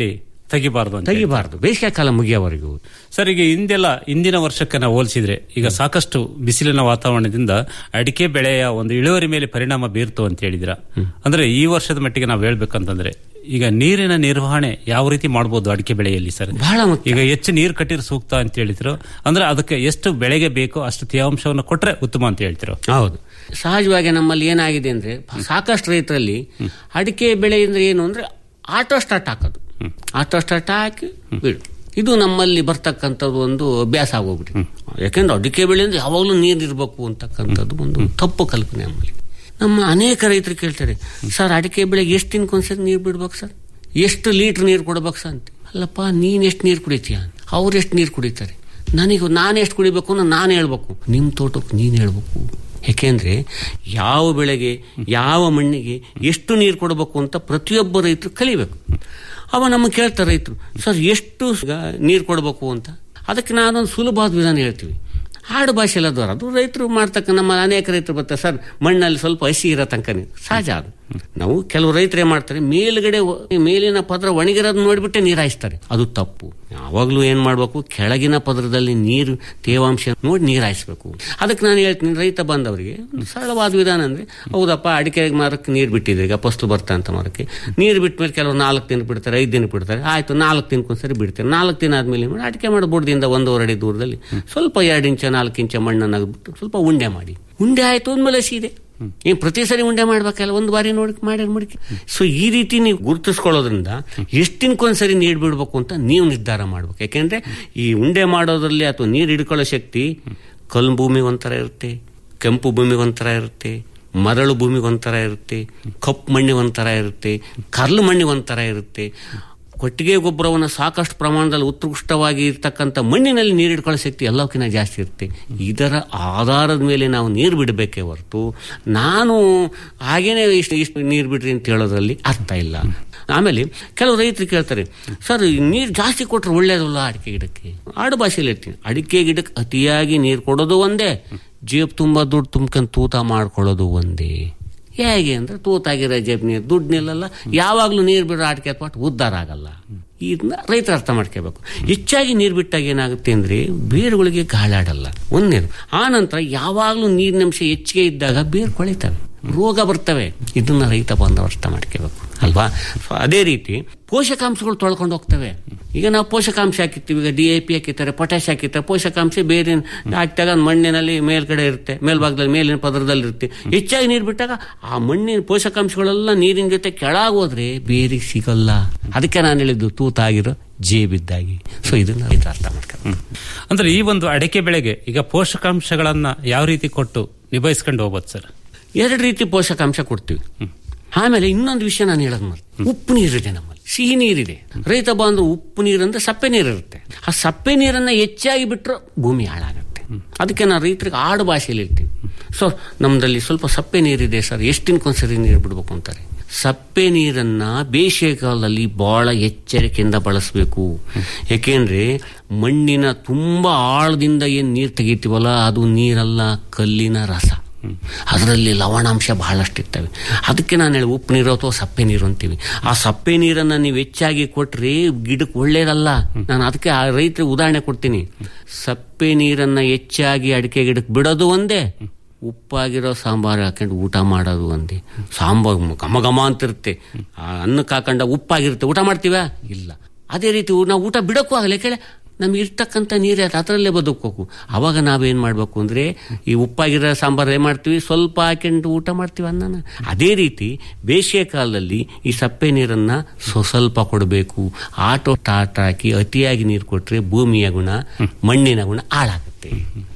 Speaker 13: ತೆಗಿಬಾರ್ದು ಅಂತ
Speaker 14: ತೆಗಿಬಾರ್ದು ಬೇಸಿಗೆ ಕಾಲ ಮುಗಿಯೋವರೆಗೂ
Speaker 13: ಸರ್ ಈಗ ಹಿಂದೆಲ್ಲ ಹಿಂದಿನ ವರ್ಷಕ್ಕೆ ನಾವು ಹೋಲಿಸಿದ್ರೆ ಈಗ ಸಾಕಷ್ಟು ಬಿಸಿಲಿನ ವಾತಾವರಣದಿಂದ ಅಡಿಕೆ ಬೆಳೆಯ ಒಂದು ಇಳುವರಿ ಮೇಲೆ ಪರಿಣಾಮ ಬೀರ್ತು ಅಂತ ಹೇಳಿದ್ರ ಅಂದ್ರೆ ಈ ವರ್ಷದ ಮಟ್ಟಿಗೆ ನಾವು ಹೇಳ್ಬೇಕಂತಂದ್ರೆ ಈಗ ನೀರಿನ ನಿರ್ವಹಣೆ ಯಾವ ರೀತಿ ಮಾಡಬಹುದು ಅಡಿಕೆ ಬೆಳೆಯಲ್ಲಿ ಸರ್
Speaker 14: ಬಹಳ
Speaker 13: ಈಗ ಹೆಚ್ಚು ನೀರು ಕಟ್ಟಿರೋ ಸೂಕ್ತ ಅಂತ ಹೇಳಿದ್ರು ಅಂದ್ರೆ ಅದಕ್ಕೆ ಎಷ್ಟು ಬೆಳೆಗೆ ಬೇಕೋ ಅಷ್ಟು ತೇವಾಂಶವನ್ನು ಕೊಟ್ರೆ ಉತ್ತಮ ಅಂತ ಹೇಳ್ತಿರೋ
Speaker 14: ಹೌದು ಸಹಜವಾಗಿ ನಮ್ಮಲ್ಲಿ ಏನಾಗಿದೆ ಅಂದ್ರೆ ಸಾಕಷ್ಟು ರೈತರಲ್ಲಿ ಅಡಿಕೆ ಬೆಳೆ ಅಂದ್ರೆ ಏನು ಅಂದ್ರೆ ಆಟೋ ಸ್ಟಾರ್ಟ್ ಹಾಕೋದು ಆಟೋ ಸ್ಟಾರ್ಟ್ ಹಾಕಿ ಬಿಡು ಇದು ನಮ್ಮಲ್ಲಿ ಬರ್ತಕ್ಕಂಥದ್ದು ಒಂದು ಅಭ್ಯಾಸ ಆಗೋಗ್ಬಿಟ್ಟು ಯಾಕೆಂದ್ರೆ ಅಡಿಕೆ ಬೆಳೆ ಅಂದ್ರೆ ಯಾವಾಗಲೂ ನೀರು ಇರಬೇಕು ಅಂತಕ್ಕಂಥದ್ದು ಒಂದು ತಪ್ಪು ಕಲ್ಪನೆ ನಮ್ಮಲ್ಲಿ ನಮ್ಮ ಅನೇಕ ರೈತರು ಕೇಳ್ತಾರೆ ಸರ್ ಅಡಿಕೆ ಬೆಳೆಗೆ ಎಷ್ಟು ದಿನಕ್ಕೊಂದ್ಸರಿ ನೀರು ಬಿಡ್ಬೇಕು ಸರ್ ಎಷ್ಟು ಲೀಟರ್ ನೀರು ಕೊಡ್ಬೇಕು ಸರ್ ಅಂತ ಅಲ್ಲಪ್ಪ ನೀನ್ ಎಷ್ಟು ನೀರು ಕುಡಿತೀಯ ಅವ್ರು ಎಷ್ಟು ನೀರು ಕುಡಿತಾರೆ ನನಗೆ ನಾನು ಎಷ್ಟು ಕುಡಿಬೇಕು ಅನ್ನೋ ನಾನು ಹೇಳ್ಬೇಕು ನಿಮ್ಮ ತೋಟಕ್ಕೆ ನೀನು ಹೇಳ್ಬೇಕು ಯಾಕೆಂದ್ರೆ ಯಾವ ಬೆಳೆಗೆ ಯಾವ ಮಣ್ಣಿಗೆ ಎಷ್ಟು ನೀರು ಕೊಡಬೇಕು ಅಂತ ಪ್ರತಿಯೊಬ್ಬ ರೈತರು ಕಲಿಬೇಕು ಅವ ನಮ್ಮ ಕೇಳ್ತಾರೆ ರೈತರು ಸರ್ ಎಷ್ಟು ನೀರು ಕೊಡಬೇಕು ಅಂತ ಅದಕ್ಕೆ ನಾನೊಂದು ಸುಲಭವಾದ ವಿಧಾನ ಹೇಳ್ತೀವಿ ಆಡು ಭಾಷೆ ಎಲ್ಲ ದ್ವಾರ ಅದು ರೈತರು ಮಾಡ್ತಕ್ಕ ನಮ್ಮ ಅನೇಕ ರೈತರು ಬರ್ತಾರೆ ಸರ್ ಮಣ್ಣಲ್ಲಿ ಸ್ವಲ್ಪ ಹಸಿ ಇರೋ ತನಕ ನೀರು ಸಹಜ ಅದು ನಾವು ಕೆಲವು ರೈತರು ಏನ್ ಮಾಡ್ತಾರೆ ಮೇಲ್ಗಡೆ ಒ- ಮೇಲಿನ ಪದರ ಒಣಗಿರೋದು ನೋಡ್ಬಿಟ್ಟೆ ನೀರು ಹಾಯಿಸ್ತಾರೆ ಅದು ತಪ್ಪು ಯಾವಾಗಲೂ ಏನ್ ಮಾಡ್ಬೇಕು ಕೆಳಗಿನ ಪದರದಲ್ಲಿ ನೀರು ತೇವಾಂಶ ನೋಡಿ ನೀರು ಹಾಯಿಸ್ಬೇಕು ಅದಕ್ಕೆ ನಾನು ಹೇಳ್ತೀನಿ ರೈತ ಬಂದವರಿಗೆ ಒಂದು ಸರಳವಾದ ವಿಧಾನ ಅಂದ್ರೆ ಹೌದಪ್ಪ ಅಡಿಕೆ ಮರಕ್ಕೆ ನೀರು ಬಿಟ್ಟಿದೆ ಈಗ ಫಸ್ಲು ಬರ್ತಾ ಅಂತ ಮರಕ್ಕೆ ನೀರು ಬಿಟ್ಟ ಮೇಲೆ ಕೆಲವರು ನಾಲ್ಕು ದಿನ ಬಿಡ್ತಾರೆ ಐದು ದಿನ ಬಿಡ್ತಾರೆ ಆಯ್ತು ನಾಲ್ಕು ದಿನಕ್ಕೊಂದ್ಸರಿ ಬಿಡ್ತಾರೆ ನಾಲ್ಕು ದಿನ ಆದ್ಮೇಲೆ ಏನ್ ಮಾಡಿ ಅಡಿಕೆ ಮಾಡೋ ಬುಡದಿಂದ ಒಂದೂವರೆ ಅಡಿ ದೂರದಲ್ಲಿ ಸ್ವಲ್ಪ ಎರಡು ಇಂಚ ನಾಲ್ಕು ಇಂಚ ಮಣ್ಣನ್ನು ಅಗ್ಬಿಟ್ಟು ಸ್ವಲ್ಪ ಉಂಡೆ ಮಾಡಿ ಉಂಡೆ ಆಯ್ತು ಅಂದ್ಮೇಲೆ ಹಸಿ ಇದೆ ಏನ್ ಪ್ರತಿ ಸರಿ ಉಂಡೆ ಮಾಡ್ಬೇಕಲ್ಲ ಒಂದು ಬಾರಿ ನೋಡಿ ಮಾಡಿ ಮುಡಿಕೆ ಸೊ ಈ ರೀತಿ ನೀವು ಗುರುತಿಸ್ಕೊಳ್ಳೋದ್ರಿಂದ ಎಷ್ಟು ದಿನಕ್ಕೊಂದ್ಸರಿ ನೀರು ಬಿಡ್ಬೇಕು ಅಂತ ನೀವು ನಿರ್ಧಾರ ಮಾಡ್ಬೇಕು ಯಾಕೆಂದ್ರೆ ಈ ಉಂಡೆ ಮಾಡೋದ್ರಲ್ಲಿ ಅಥವಾ ನೀರು ಹಿಡ್ಕೊಳ್ಳೋ ಶಕ್ತಿ ಕಲ್ಲು ಭೂಮಿ ಒಂಥರ ಇರುತ್ತೆ ಕೆಂಪು ಭೂಮಿ ಒಂಥರ ಇರುತ್ತೆ ಮರಳು ಭೂಮಿಗೆ ಒಂಥರ ಇರುತ್ತೆ ಕಪ್ಪು ಮಣ್ಣಿಗೆ ಒಂಥರ ಇರುತ್ತೆ ಕರ್ಲು ಮಣ್ಣಿಗೆ ಒಂಥರ ಇರುತ್ತೆ ಕೊಟ್ಟಿಗೆ ಗೊಬ್ಬರವನ್ನು ಸಾಕಷ್ಟು ಪ್ರಮಾಣದಲ್ಲಿ ಉತ್ಕೃಷ್ಟವಾಗಿ ಇರ್ತಕ್ಕಂಥ ಮಣ್ಣಿನಲ್ಲಿ ನೀರು ಹಿಡ್ಕೊಳ್ಳೋ ಶಕ್ತಿ ಎಲ್ಲಕ್ಕಿಂತ ಜಾಸ್ತಿ ಇರುತ್ತೆ ಇದರ ಆಧಾರದ ಮೇಲೆ ನಾವು ನೀರು ಬಿಡಬೇಕೇ ಹೊರತು ನಾನು ಹಾಗೇನೆ ಇಷ್ಟು ಇಷ್ಟು ನೀರು ಬಿಡ್ರಿ ಅಂತ ಹೇಳೋದ್ರಲ್ಲಿ ಅರ್ಥ ಇಲ್ಲ ಆಮೇಲೆ ಕೆಲವು ರೈತರು ಕೇಳ್ತಾರೆ ಸರ್ ನೀರು ಜಾಸ್ತಿ ಕೊಟ್ರೆ ಒಳ್ಳೇದಲ್ಲ ಅಡಿಕೆ ಗಿಡಕ್ಕೆ ಆಡು ಭಾಷೆಯಲ್ಲಿ ಇರ್ತೀನಿ ಅಡಿಕೆ ಗಿಡಕ್ಕೆ ಅತಿಯಾಗಿ ನೀರು ಕೊಡೋದು ಒಂದೇ ಜೇಬ್ ತುಂಬ ದುಡ್ಡು ತುಂಬ್ಕೊಂಡು ತೂತ ಮಾಡ್ಕೊಳ್ಳೋದು ಒಂದೇ ಹೇಗೆ ಅಂದ್ರೆ ತೂತಾಗಿರೋ ಜೇಬ್ ನೀರು ದುಡ್ಡು ನಿಲ್ಲಲ್ಲ ಯಾವಾಗಲೂ ನೀರು ಬಿಡೋ ಆಟಿಕೆ ಪಾಟ್ ಉದ್ಧಾರ ಆಗಲ್ಲ ಇದನ್ನ ರೈತರು ಅರ್ಥ ಮಾಡ್ಕೋಬೇಕು ಹೆಚ್ಚಾಗಿ ನೀರು ಬಿಟ್ಟಾಗ ಏನಾಗುತ್ತೆ ಅಂದ್ರೆ ಬೇರುಗಳಿಗೆ ಗಾಳಾಡಲ್ಲ ಒಂದೇನು ಆ ನಂತರ ಯಾವಾಗಲೂ ನೀರಿನಂಶ ಹೆಚ್ಚಿಗೆ ಇದ್ದಾಗ ಬೇರು ಕೊಳಿತವೆ ರೋಗ ಬರ್ತವೆ ಇದನ್ನ ರೈತ ಬಂದವರು ಅರ್ಥ ಮಾಡ್ಕೋಬೇಕು ಅಲ್ವಾ ಸೊ ಅದೇ ರೀತಿ ಪೋಷಕಾಂಶಗಳು ತೊಳ್ಕೊಂಡು ಹೋಗ್ತವೆ ಈಗ ನಾವು ಪೋಷಕಾಂಶ ಹಾಕಿರ್ತೀವಿ ಈಗ ಡಿ ಎ ಪಿ ಹಾಕಿರ್ತಾರೆ ಪೊಟ್ಯಾಶ್ ಹಾಕಿರ್ತಾರೆ ಪೋಷಕಾಂಶ ಬೇರೆ ಹಾಕಿದಾಗ ಮಣ್ಣಿನಲ್ಲಿ ಮೇಲ್ಗಡೆ ಇರುತ್ತೆ ಮೇಲ್ಭಾಗದಲ್ಲಿ ಮೇಲಿನ ಪದರದಲ್ಲಿ ಇರುತ್ತೆ ಹೆಚ್ಚಾಗಿ ನೀರು ಬಿಟ್ಟಾಗ ಆ ಮಣ್ಣಿನ ಪೋಷಕಾಂಶಗಳೆಲ್ಲ ನೀರಿನ ಜೊತೆ ಕೆಳಗೋದ್ರೆ ಬೇರೆ ಸಿಗಲ್ಲ ಅದಕ್ಕೆ ನಾನು ಹೇಳಿದ್ದು ತೂತಾಗಿರೋ ಜೇಬಿದ್ದಾಗಿ ಸೊ ಇದನ್ನ ರೈತ ಅರ್ಥ ಮಾಡ್ಕೊಂಡು
Speaker 13: ಅಂದ್ರೆ ಈ ಒಂದು ಅಡಿಕೆ ಬೆಳೆಗೆ ಈಗ ಪೋಷಕಾಂಶಗಳನ್ನ ಯಾವ ರೀತಿ ಕೊಟ್ಟು ನಿಭಾಯಿಸ್ಕೊಂಡು ಹೋಗ್ಬೋದು ಸರ್
Speaker 14: ಎರಡು ರೀತಿ ಪೋಷಕಾಂಶ ಕೊಡ್ತೀವಿ ಆಮೇಲೆ ಇನ್ನೊಂದು ವಿಷಯ ನಾನು ಹೇಳೋದು ಮತ್ತೆ ಉಪ್ಪು ನೀರಿದೆ ನಮ್ಮಲ್ಲಿ ಸಿಹಿ ನೀರಿದೆ ರೈತ ಬಾಂಧವ ಉಪ್ಪು ನೀರಂದ್ರೆ ಸಪ್ಪೆ ನೀರಿರುತ್ತೆ ಆ ಸಪ್ಪೆ ನೀರನ್ನ ಹೆಚ್ಚಾಗಿ ಬಿಟ್ಟರೆ ಭೂಮಿ ಹಾಳಾಗುತ್ತೆ ಅದಕ್ಕೆ ನಾನು ರೈತರಿಗೆ ಆಡು ಭಾಷೆಯಲ್ಲಿ ಇರ್ತೀನಿ ಸೊ ನಮ್ದಲ್ಲಿ ಸ್ವಲ್ಪ ಸಪ್ಪೆ ನೀರಿದೆ ಸರ್ ಎಷ್ಟು ದಿನಕ್ಕೊಂದ್ಸರಿ ನೀರು ಬಿಡ್ಬೇಕು ಅಂತಾರೆ ಸಪ್ಪೆ ನೀರನ್ನ ಬೇಸಿಗೆ ಕಾಲದಲ್ಲಿ ಬಹಳ ಎಚ್ಚರಿಕೆಯಿಂದ ಬಳಸಬೇಕು ಯಾಕೆಂದ್ರೆ ಮಣ್ಣಿನ ತುಂಬಾ ಆಳದಿಂದ ಏನ್ ನೀರು ತೆಗಿತೀವಲ್ಲ ಅದು ನೀರಲ್ಲ ಕಲ್ಲಿನ ರಸ ಅದರಲ್ಲಿ ಲವಣಾಂಶ ಬಹಳಷ್ಟು ಇರ್ತವೆ ಅದಕ್ಕೆ ನಾನು ಹೇಳಿ ಉಪ್ಪು ನೀರು ಅಥವಾ ಸಪ್ಪೆ ನೀರು ಅಂತೀವಿ ಆ ಸಪ್ಪೆ ನೀರನ್ನ ನೀವು ಹೆಚ್ಚಾಗಿ ಕೊಟ್ರೆ ಗಿಡಕ್ಕೆ ಒಳ್ಳೇದಲ್ಲ ನಾನು ಅದಕ್ಕೆ ಆ ರೈತರಿಗೆ ಉದಾಹರಣೆ ಕೊಡ್ತೀನಿ ಸಪ್ಪೆ ನೀರನ್ನ ಹೆಚ್ಚಾಗಿ ಅಡಿಕೆ ಗಿಡಕ್ಕೆ ಬಿಡೋದು ಒಂದೇ ಉಪ್ಪಾಗಿರೋ ಸಾಂಬಾರು ಹಾಕೊಂಡು ಊಟ ಮಾಡೋದು ಒಂದೇ ಸಾಂಬಾರು ಘಮ ಘಮ ಅಂತಿರುತ್ತೆ ಆ ಅನ್ನಕ್ಕೆ ಹಾಕೊಂಡ ಉಪ್ಪಾಗಿರುತ್ತೆ ಊಟ ಮಾಡ್ತೀವ ಇಲ್ಲ ಅದೇ ರೀತಿ ನಾವು ಊಟ ಬಿಡಕ್ಕೂ ಆಗಲ್ಲ ಯಾಕೆಂದ್ರೆ ನಮ್ಗೆ ಇರ್ತಕ್ಕಂಥ ನೀರು ಅದರಲ್ಲೇ ಬದುಕೋಕು ಅವಾಗ ನಾವೇನ್ ಮಾಡ್ಬೇಕು ಅಂದ್ರೆ ಈ ಉಪ್ಪಾಗಿರೋ ಸಾಂಬಾರು ಏನ್ ಮಾಡ್ತೀವಿ ಸ್ವಲ್ಪ ಹಾಕೊಂಡು ಊಟ ಮಾಡ್ತೀವಿ ಅನ್ನನ ಅದೇ ರೀತಿ ಬೇಸಿಗೆ ಕಾಲದಲ್ಲಿ ಈ ಸಪ್ಪೆ ನೀರನ್ನ ಸ್ವ- ಸ್ವಲ್ಪ ಕೊಡಬೇಕು ಆಟೋ ಟಾಟ್ ಹಾಕಿ ಅತಿಯಾಗಿ ನೀರು ಕೊಟ್ರೆ ಭೂಮಿಯ ಗುಣ ಮಣ್ಣಿನ ಗುಣ ಹಾಳಾಗುತ್ತೆ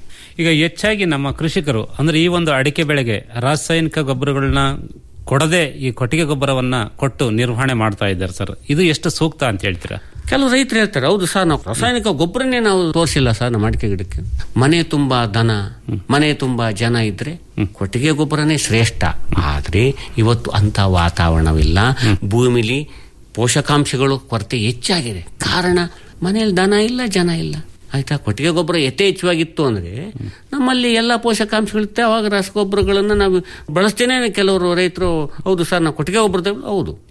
Speaker 13: ಈಗ ಹೆಚ್ಚಾಗಿ ನಮ್ಮ ಕೃಷಿಕರು ಅಂದ್ರೆ ಈ ಒಂದು ಅಡಿಕೆ ಬೆಳೆಗೆ ರಾಸಾಯನಿಕ ಗೊಬ್ಬರಗಳನ್ನ ಕೊಡದೆ ಈ ಕೊಟ್ಟಿಗೆ ಗೊಬ್ಬರವನ್ನ ಕೊಟ್ಟು ನಿರ್ವಹಣೆ ಮಾಡ್ತಾ ಇದ್ದಾರೆ ಸರ್ ಇದು ಎಷ್ಟು ಸೂಕ್ತ ಅಂತ ಹೇಳ್ತೀರಾ
Speaker 14: ಕೆಲವು ರೈತರು ಹೇಳ್ತಾರೆ ಹೌದು ಸರ್ ನಾವು ರಾಸಾಯನಿಕ ಗೊಬ್ಬರನೇ ನಾವು ತೋರಿಸಿಲ್ಲ ಸರ್ ನಮ್ಮ ಅಡಿಕೆ ಗಿಡಕ್ಕೆ ಮನೆ ತುಂಬಾ ದನ ಮನೆ ತುಂಬಾ ಜನ ಇದ್ರೆ ಕೊಟ್ಟಿಗೆ ಗೊಬ್ಬರನೇ ಶ್ರೇಷ್ಠ ಆದ್ರೆ ಇವತ್ತು ಅಂತ ವಾತಾವರಣವಿಲ್ಲ ಭೂಮಿಲಿ ಪೋಷಕಾಂಶಗಳು ಕೊರತೆ ಹೆಚ್ಚಾಗಿದೆ ಕಾರಣ ಮನೆಯಲ್ಲಿ ದನ ಇಲ್ಲ ಜನ ಇಲ್ಲ ಆಯ್ತಾ ಕೊಟ್ಟಿಗೆ ಗೊಬ್ಬರ ಯಥೇಚ್ಛವಾಗಿತ್ತು ಅಂದ್ರೆ ನಮ್ಮಲ್ಲಿ ಎಲ್ಲ ಪೋಷಕಾಂಶಗಳಿರುತ್ತೆ ಅವಾಗ ರಸಗೊಬ್ಬರಗಳನ್ನು ನಾವು ಬಳಸ್ತೇನೆ ಕೆಲವರು ರೈತರು ಹೌದು ಸರ್ ನಾವು ಕೊಟ್ಟಿಗೆ ಗೊಬ್ಬರ ತಗೊಳ್ಳಿ?" ಹೌದು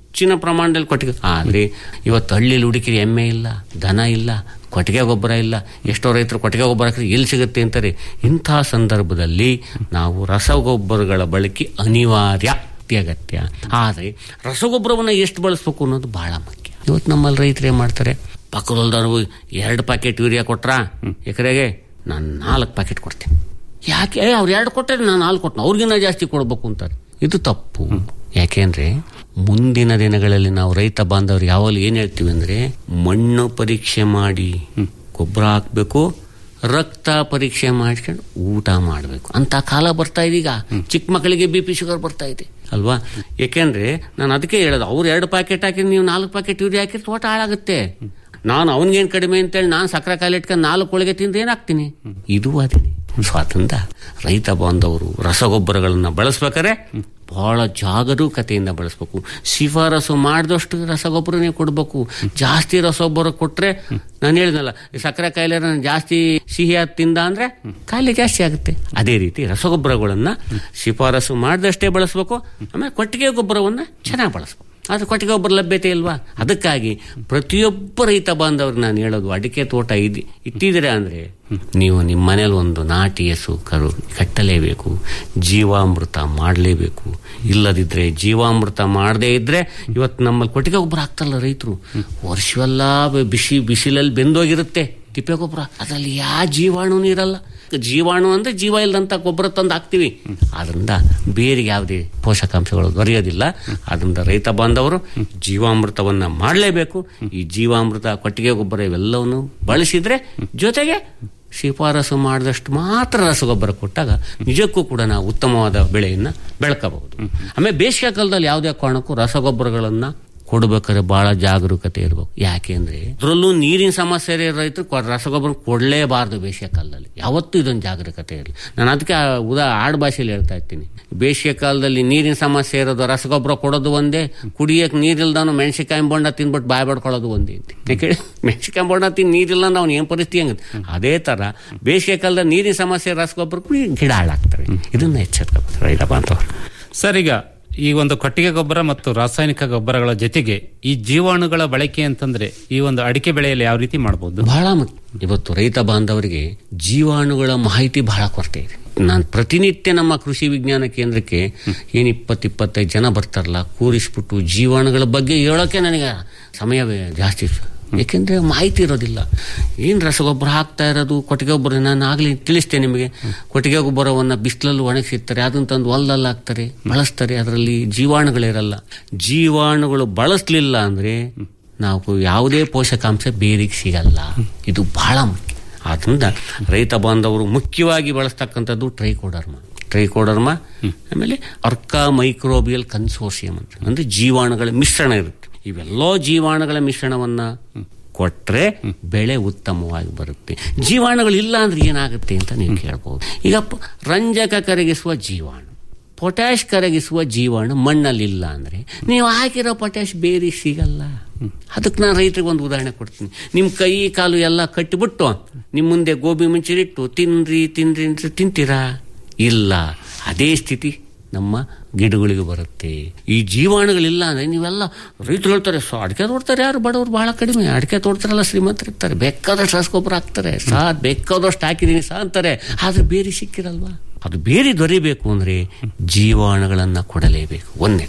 Speaker 14: ಹೆಚ್ಚಿನ ಪ್ರಮಾಣದಲ್ಲಿ ಕೊಟ್ಟಿಗೆ ಆದ್ರೆ ಇವತ್ತು ಹಳ್ಳಿಲಿ ಹುಡುಕಿರಿ ಎಮ್ಮೆ ಇಲ್ಲ ದನ ಇಲ್ಲ ಕೊಟ್ಟಿಗೆ ಗೊಬ್ಬರ ಇಲ್ಲ ಎಷ್ಟೋ ರೈತರು ಕೊಟ್ಟಿಗೆ ಗೊಬ್ಬರ ಹಾಕಿದ್ರೆ ಎಲ್ಲಿ ಸಿಗುತ್ತೆ ಅಂತಾರೆ ಇಂತಹ ಸಂದರ್ಭದಲ್ಲಿ ನಾವು ರಸಗೊಬ್ಬರಗಳ ಬಳಕೆ ಅನಿವಾರ್ಯ ಅತ್ಯಗತ್ಯ ಆದರೆ ರಸಗೊಬ್ಬರವನ್ನು ಎಷ್ಟು ಬಳಸ್ಬೇಕು ಅನ್ನೋದು ಬಹಳ ಮುಖ್ಯ ಇವತ್ತು ನಮ್ಮಲ್ಲಿ ರೈತರು ಏನ್ ಮಾಡ್ತಾರೆ ಪಕ್ಕದಲ್ದವ್ರು ಎರಡು ಪ್ಯಾಕೆಟ್ ಯೂರಿಯಾ ಕೊಟ್ರಾ ಎಕರೆಗೆ ನಾನು ನಾಲ್ಕು ಪ್ಯಾಕೆಟ್ ಕೊಡ್ತೀನಿ ಯಾಕೆ ಅವ್ರು ಎರಡು ಕೊಟ್ಟರೆ ನಾನು ನಾಲ್ಕು ಕೊಟ್ಟು ಅವ್ರಿಗಿನ್ನ ಜಾಸ್ತಿ ಕೊಡ್ಬೇಕು ಅಂತಾರೆ ಇದು ತಪ್ಪು ಯಾಕೆಂದ್ರೆ ಮುಂದಿನ ದಿನಗಳಲ್ಲಿ ನಾವು ರೈತ ಬಾಂಧವರು ಯಾವಾಗಲೂ ಏನ್ ಹೇಳ್ತೀವಿ ಅಂದ್ರೆ ಮಣ್ಣು ಪರೀಕ್ಷೆ ಮಾಡಿ ಗೊಬ್ಬರ ಹಾಕ್ಬೇಕು ರಕ್ತ ಪರೀಕ್ಷೆ ಮಾಡ್ಕೊಂಡು ಊಟ ಮಾಡಬೇಕು ಅಂತ ಕಾಲ ಬರ್ತಾ ಇದೆ ಈಗ ಚಿಕ್ಕ ಮಕ್ಕಳಿಗೆ ಬಿ ಪಿ ಶುಗರ್ ಬರ್ತಾ ಇದೆ ಅಲ್ವಾ ಯಾಕೆಂದ್ರೆ ನಾನು ಅದಕ್ಕೆ ಹೇಳೋದು ಅವ್ರು ಎರಡು ಪ್ಯಾಕೆಟ್ ಹಾಕಿ ನೀವು ನಾಲ್ಕು ಪ್ಯಾಕೆಟ್ ಯೂರಿಯಾ ಹಾಕಿದ್ರೆ ತೋಟ ಹಾಳಾಗುತ್ತೆ ನಾನು ಅವನಿಗೇನು ಕಡಿಮೆ ಅಂತೇಳಿ ನಾನು ಸಕ್ಕರೆ ಕಾಯಿಲೆ ಇಟ್ಕೊಂಡು ನಾಲ್ಕು ಒಳಗೆ ತಿಂದು ಏನಾಗ್ತೀನಿ ಇದು ಅದೇನೆ ಸ್ವಾತಂತ್ರ್ಯ ರೈತ ಬಾಂಧವರು ರಸಗೊಬ್ಬರಗಳನ್ನ ಬಳಸ್ಬೇಕಾದ್ರೆ ಬಹಳ ಜಾಗರೂಕತೆಯಿಂದ ಬಳಸ್ಬೇಕು ಶಿಫಾರಸು ಮಾಡಿದಷ್ಟು ರಸಗೊಬ್ಬರನೇ ಕೊಡಬೇಕು ಜಾಸ್ತಿ ರಸಗೊಬ್ಬರ ಕೊಟ್ರೆ ನಾನು ಹೇಳಿದ್ನಲ್ಲ ಈ ಸಕ್ಕರೆ ಕಾಯಿಲೆ ಜಾಸ್ತಿ ಸಿಹಿ ಆದ್ ತಿಂದ ಅಂದ್ರೆ ಕಾಯಿಲೆ ಜಾಸ್ತಿ ಆಗುತ್ತೆ ಅದೇ ರೀತಿ ರಸಗೊಬ್ಬರಗಳನ್ನ ಶಿಫಾರಸು ಮಾಡಿದಷ್ಟೇ ಬಳಸ್ಬೇಕು ಆಮೇಲೆ ಕೊಟ್ಟಿಗೆ ಗೊಬ್ಬರವನ್ನ ಚೆನ್ನಾಗಿ ಬಳಸ್ಬೇಕು ಆದ್ರೆ ಕೊಟ್ಟಿಗೆ ಗೊಬ್ಬರ ಲಭ್ಯತೆ ಇಲ್ವಾ ಅದಕ್ಕಾಗಿ ಪ್ರತಿಯೊಬ್ಬ ರೈತ ಬಾಂಧವ್ರಿಗೆ ನಾನು ಹೇಳೋದು ಅಡಿಕೆ ತೋಟ ಇದ್ ಇಟ್ಟಿದ್ದೀರಾ ಅಂದ್ರೆ ನೀವು ನಿಮ್ಮ ಮನೇಲಿ ಒಂದು ನಾಟಿ ಹಸು ಕರು ಕಟ್ಟಲೇಬೇಕು ಜೀವಾಮೃತ ಮಾಡಲೇಬೇಕು ಇಲ್ಲದಿದ್ರೆ ಜೀವಾಮೃತ ಮಾಡದೇ ಇದ್ರೆ ಇವತ್ತು ನಮ್ಮಲ್ಲಿ ಕೊಟ್ಟಿಗೆ ಗೊಬ್ಬರ ಹಾಕ್ತಾರಲ್ಲ ರೈತರು ವರ್ಷವೆಲ್ಲ ಬಿಸಿ ಬಿಸಿಲಲ್ಲಿ ಬೆಂದೋಗಿರುತ್ತೆ ತಿಪ್ಪೆ ಗೊಬ್ಬರ ಅದರಲ್ಲಿ ಯಾವ ಜೀವಾಣುನೂ ಇರಲ್ಲ ಜೀವಾಣು ಅಂದ್ರೆ ಜೀವ ಇಲ್ಲದಂತ ಗೊಬ್ಬರ ತಂದು ಹಾಕ್ತಿವಿ ಆದ್ರಿಂದ ಬೇರಿಗೆ ಯಾವುದೇ ಪೋಷಕಾಂಶಗಳು ದೊರೆಯೋದಿಲ್ಲ ಆದ್ರಿಂದ ರೈತ ಬಾಂಧವರು ಜೀವಾಮೃತವನ್ನ ಮಾಡಲೇಬೇಕು ಈ ಜೀವಾಮೃತ ಕೊಟ್ಟಿಗೆ ಗೊಬ್ಬರ ಇವೆಲ್ಲವನ್ನು ಬಳಸಿದ್ರೆ ಜೊತೆಗೆ ಶಿಫಾರಸು ಮಾಡಿದಷ್ಟು ಮಾತ್ರ ರಸಗೊಬ್ಬರ ಕೊಟ್ಟಾಗ ನಿಜಕ್ಕೂ ಕೂಡ ನಾವು ಉತ್ತಮವಾದ ಬೆಳೆಯನ್ನ ಬೆಳ್ಕೋಬಹುದು ಆಮೇಲೆ ಬೇಸಿಗೆ ಕಾಲದಲ್ಲಿ ಯಾವುದೇ ಕಾರಣಕ್ಕೂ ರಸಗೊಬ್ಬರಗಳನ್ನ ಕೊಡ್ಬೇಕಾದ್ರೆ ಬಹಳ ಜಾಗರೂಕತೆ ಇರಬೇಕು ಯಾಕೆ ಅಂದ್ರೆ ಅದರಲ್ಲೂ ನೀರಿನ ಸಮಸ್ಯೆ ಇರೋ ರೈತರು ಕೊ- ರಸಗೊಬ್ಬರ ಕೊಡಲೇಬಾರದು ಬೇಸಿಗೆ ಕಾಲದಲ್ಲಿ ಯಾವತ್ತೂ ಇದೊಂದು ಜಾಗರೂಕತೆ ಇರಲಿ ನಾನು ಅದಕ್ಕೆ ಆ ಉದಾ ಆಡು ಭಾಷೆಯಲ್ಲಿ ಹೇಳ್ತಾ ಇರ್ತೀನಿ ಬೇಸಿಗೆ ಕಾಲದಲ್ಲಿ ನೀರಿನ ಸಮಸ್ಯೆ ಇರೋದು ರಸಗೊಬ್ಬರ ಕೊಡೋದು ಒಂದೇ ಕುಡಿಯಕ್ಕೆ ನೀರಿಲ್ದವನು ಮೆಣಸಿಕಾಯಿ ಬೋಂಡ ತಿನ್ಬಿಟ್ಟು ಬಾಯ್ ಬಡ್ಕೊಳ್ಳೋದು ಒಂದೇ ಅಂತ ಯಾಕೆ ಮೆಣಸಿಕಾಯಿ ಬೋಂಡ ತಿಂದು ನೀರಿಲ್ಲ ಅಂದ್ರೆ ಅವ್ನು ಏನು ಪರಿಸ್ಥಿತಿ ಹಂಗ ಅದೇ ತರ ಬೇಸಿಗೆ ಕಾಲದಲ್ಲಿ ನೀರಿನ ಸಮಸ್ಯೆ ರಸಗೊಬ್ಬರ ಕುಡಿ ಗಿಡ ಹಾಳಾಗ್ತವೆ ಇದನ್ನ ಎಚ್ಚರಿಕೆ ರೈತ ಬಾಂಧವರು
Speaker 13: ಸರ್ ಈಗ ಈ ಒಂದು ಕೊಟ್ಟಿಗೆ ಗೊಬ್ಬರ ಮತ್ತು ರಾಸಾಯನಿಕ ಗೊಬ್ಬರಗಳ ಜೊತೆಗೆ ಈ ಜೀವಾಣುಗಳ ಬಳಕೆ ಅಂತಂದ್ರೆ ಈ ಒಂದು ಅಡಿಕೆ ಬೆಳೆಯಲ್ಲಿ ಯಾವ ರೀತಿ ಮಾಡಬಹುದು
Speaker 14: ಬಹಳ ಮುಖ್ಯ ಇವತ್ತು ರೈತ ಬಾಂಧವರಿಗೆ ಜೀವಾಣುಗಳ ಮಾಹಿತಿ ಬಹಳ ಕೊರತೆ ಇದೆ ನಾನು ಪ್ರತಿನಿತ್ಯ ನಮ್ಮ ಕೃಷಿ ವಿಜ್ಞಾನ ಕೇಂದ್ರಕ್ಕೆ ಏನ್ ಇಪ್ಪತ್ತು ಇಪ್ಪತ್ತೈದು ಜನ ಬರ್ತಾರಲ್ಲ ಕೂರಿಸ್ಬಿಟ್ಟು ಜೀವಾಣುಗಳ ಬಗ್ಗೆ ಹೇಳೋಕೆ ನನಗೆ ಸಮಯವೇ ಜಾಸ್ತಿ ಏಕೆಂದ್ರೆ ಮಾಹಿತಿ ಇರೋದಿಲ್ಲ ಏನ್ ರಸಗೊಬ್ಬರ ಹಾಕ್ತಾ ಇರೋದು ಕೊಟ್ಟಿಗೆ ಗೊಬ್ಬರ ನಾನು ಆಗ್ಲಿ ತಿಳಿಸ್ತೇನೆ ನಿಮಗೆ ಕೊಟ್ಟಿಗೆ ಗೊಬ್ಬರವನ್ನ ಬಿಸಿಲಲ್ಲಿ ಒಣಗಿಸಿರ್ತಾರೆ ಅದನ್ನ ತಂದು ಹೊಲದಲ್ಲಿ ಹಾಕ್ತಾರೆ ಬಳಸ್ತಾರೆ ಅದರಲ್ಲಿ ಜೀವಾಣುಗಳಿರಲ್ಲ ಜೀವಾಣುಗಳು ಬಳಸಲಿಲ್ಲ ಅಂದ್ರೆ ನಾವು ಯಾವುದೇ ಪೋಷಕಾಂಶ ಬೇರಿಗೆ ಸಿಗಲ್ಲ ಇದು ಬಹಳ ಮುಖ್ಯ ಆದ್ರಿಂದ ರೈತ ಬಾಂಧವರು ಮುಖ್ಯವಾಗಿ ಬಳಸ್ತಕ್ಕಂಥದ್ದು ಟ್ರೈಕೋಡರ್ಮ ಟ್ರೈಕೋಡರ್ಮ ಆಮೇಲೆ ಅರ್ಕಾ ಮೈಕ್ರೋಬಿಯಲ್ ಕನ್ಸೋರ್ಷಿಯಂ ಅಂತ ಅಂದ್ರೆ ಜೀವಾಣುಗಳ ಮಿಶ್ರಣ ಇರುತ್ತೆ ಇವೆಲ್ಲೋ ಜೀವಾಣುಗಳ ಮಿಶ್ರಣವನ್ನ ಕೊಟ್ರೆ ಬೆಳೆ ಉತ್ತಮವಾಗಿ ಬರುತ್ತೆ ಜೀವಾಣುಗಳು ಇಲ್ಲ ಅಂದ್ರೆ ಏನಾಗುತ್ತೆ ಅಂತ ನೀವು ಕೇಳ್ಬೋದು ಈಗ ಪ- ರಂಜಕ ಕರಗಿಸುವ ಜೀವಾಣು ಪೊಟ್ಯಾಶ್ ಕರಗಿಸುವ ಜೀವಾಣು ಮಣ್ಣಲ್ಲಿ ಇಲ್ಲ ಅಂದ್ರೆ ನೀವು ಹಾಕಿರೋ ಪೊಟ್ಯಾಶ್ ಬೇರೆ ಸಿಗಲ್ಲ ಅದಕ್ಕೆ ನಾನು ರೈತರಿಗೆ ಒಂದು ಉದಾಹರಣೆ ಕೊಡ್ತೀನಿ ನಿಮ್ಮ ಕೈ ಕಾಲು ಎಲ್ಲ ಕಟ್ಟಿಬಿಟ್ಟು ನಿಮ್ಮ ಮುಂದೆ ಗೋಬಿ ಮುಂಚಿರಿಟ್ಟು ತಿನ್ರಿ ತಿನ್ರಿ ಅಂತ ತಿಂತೀರಾ ಇಲ್ಲ ಅದೇ ಸ್ಥಿತಿ ನಮ್ಮ ಗಿಡಗಳಿಗೆ ಬರುತ್ತೆ ಈ ಜೀವಾಣುಗಳಿಲ್ಲ ಅಂದ್ರೆ ನೀವೆಲ್ಲ ರೈತರು ಹೇಳ್ತಾರೆ ಸೊ ಅಡಿಕೆ ತೋಡ್ತಾರೆ ಯಾರು ಬಡವರು ಬಹಳ ಕಡಿಮೆ ಅಡಿಕೆ ತೋಡ್ತಾರಲ್ಲ ಶ್ರೀಮಂತರು ಇರ್ತಾರೆ ಬೇಕಾದಷ್ಟು ರಸಗೊಬ್ಬರ ಹಾಕ್ತಾರೆ ಸಾ ಬೇಕಾದಷ್ಟು ಹಾಕಿದೀನಿ ಸಾ ಅಂತಾರೆ ಆದ್ರೆ ಬೇರೆ ಸಿಕ್ಕಿರಲ್ವಾ ಅದು ಬೇರೆ ದೊರೆಯಬೇಕು ಅಂದ್ರೆ ಜೀವಾಣುಗಳನ್ನ ಕೊಡಲೇಬೇಕು ಒಂದೇ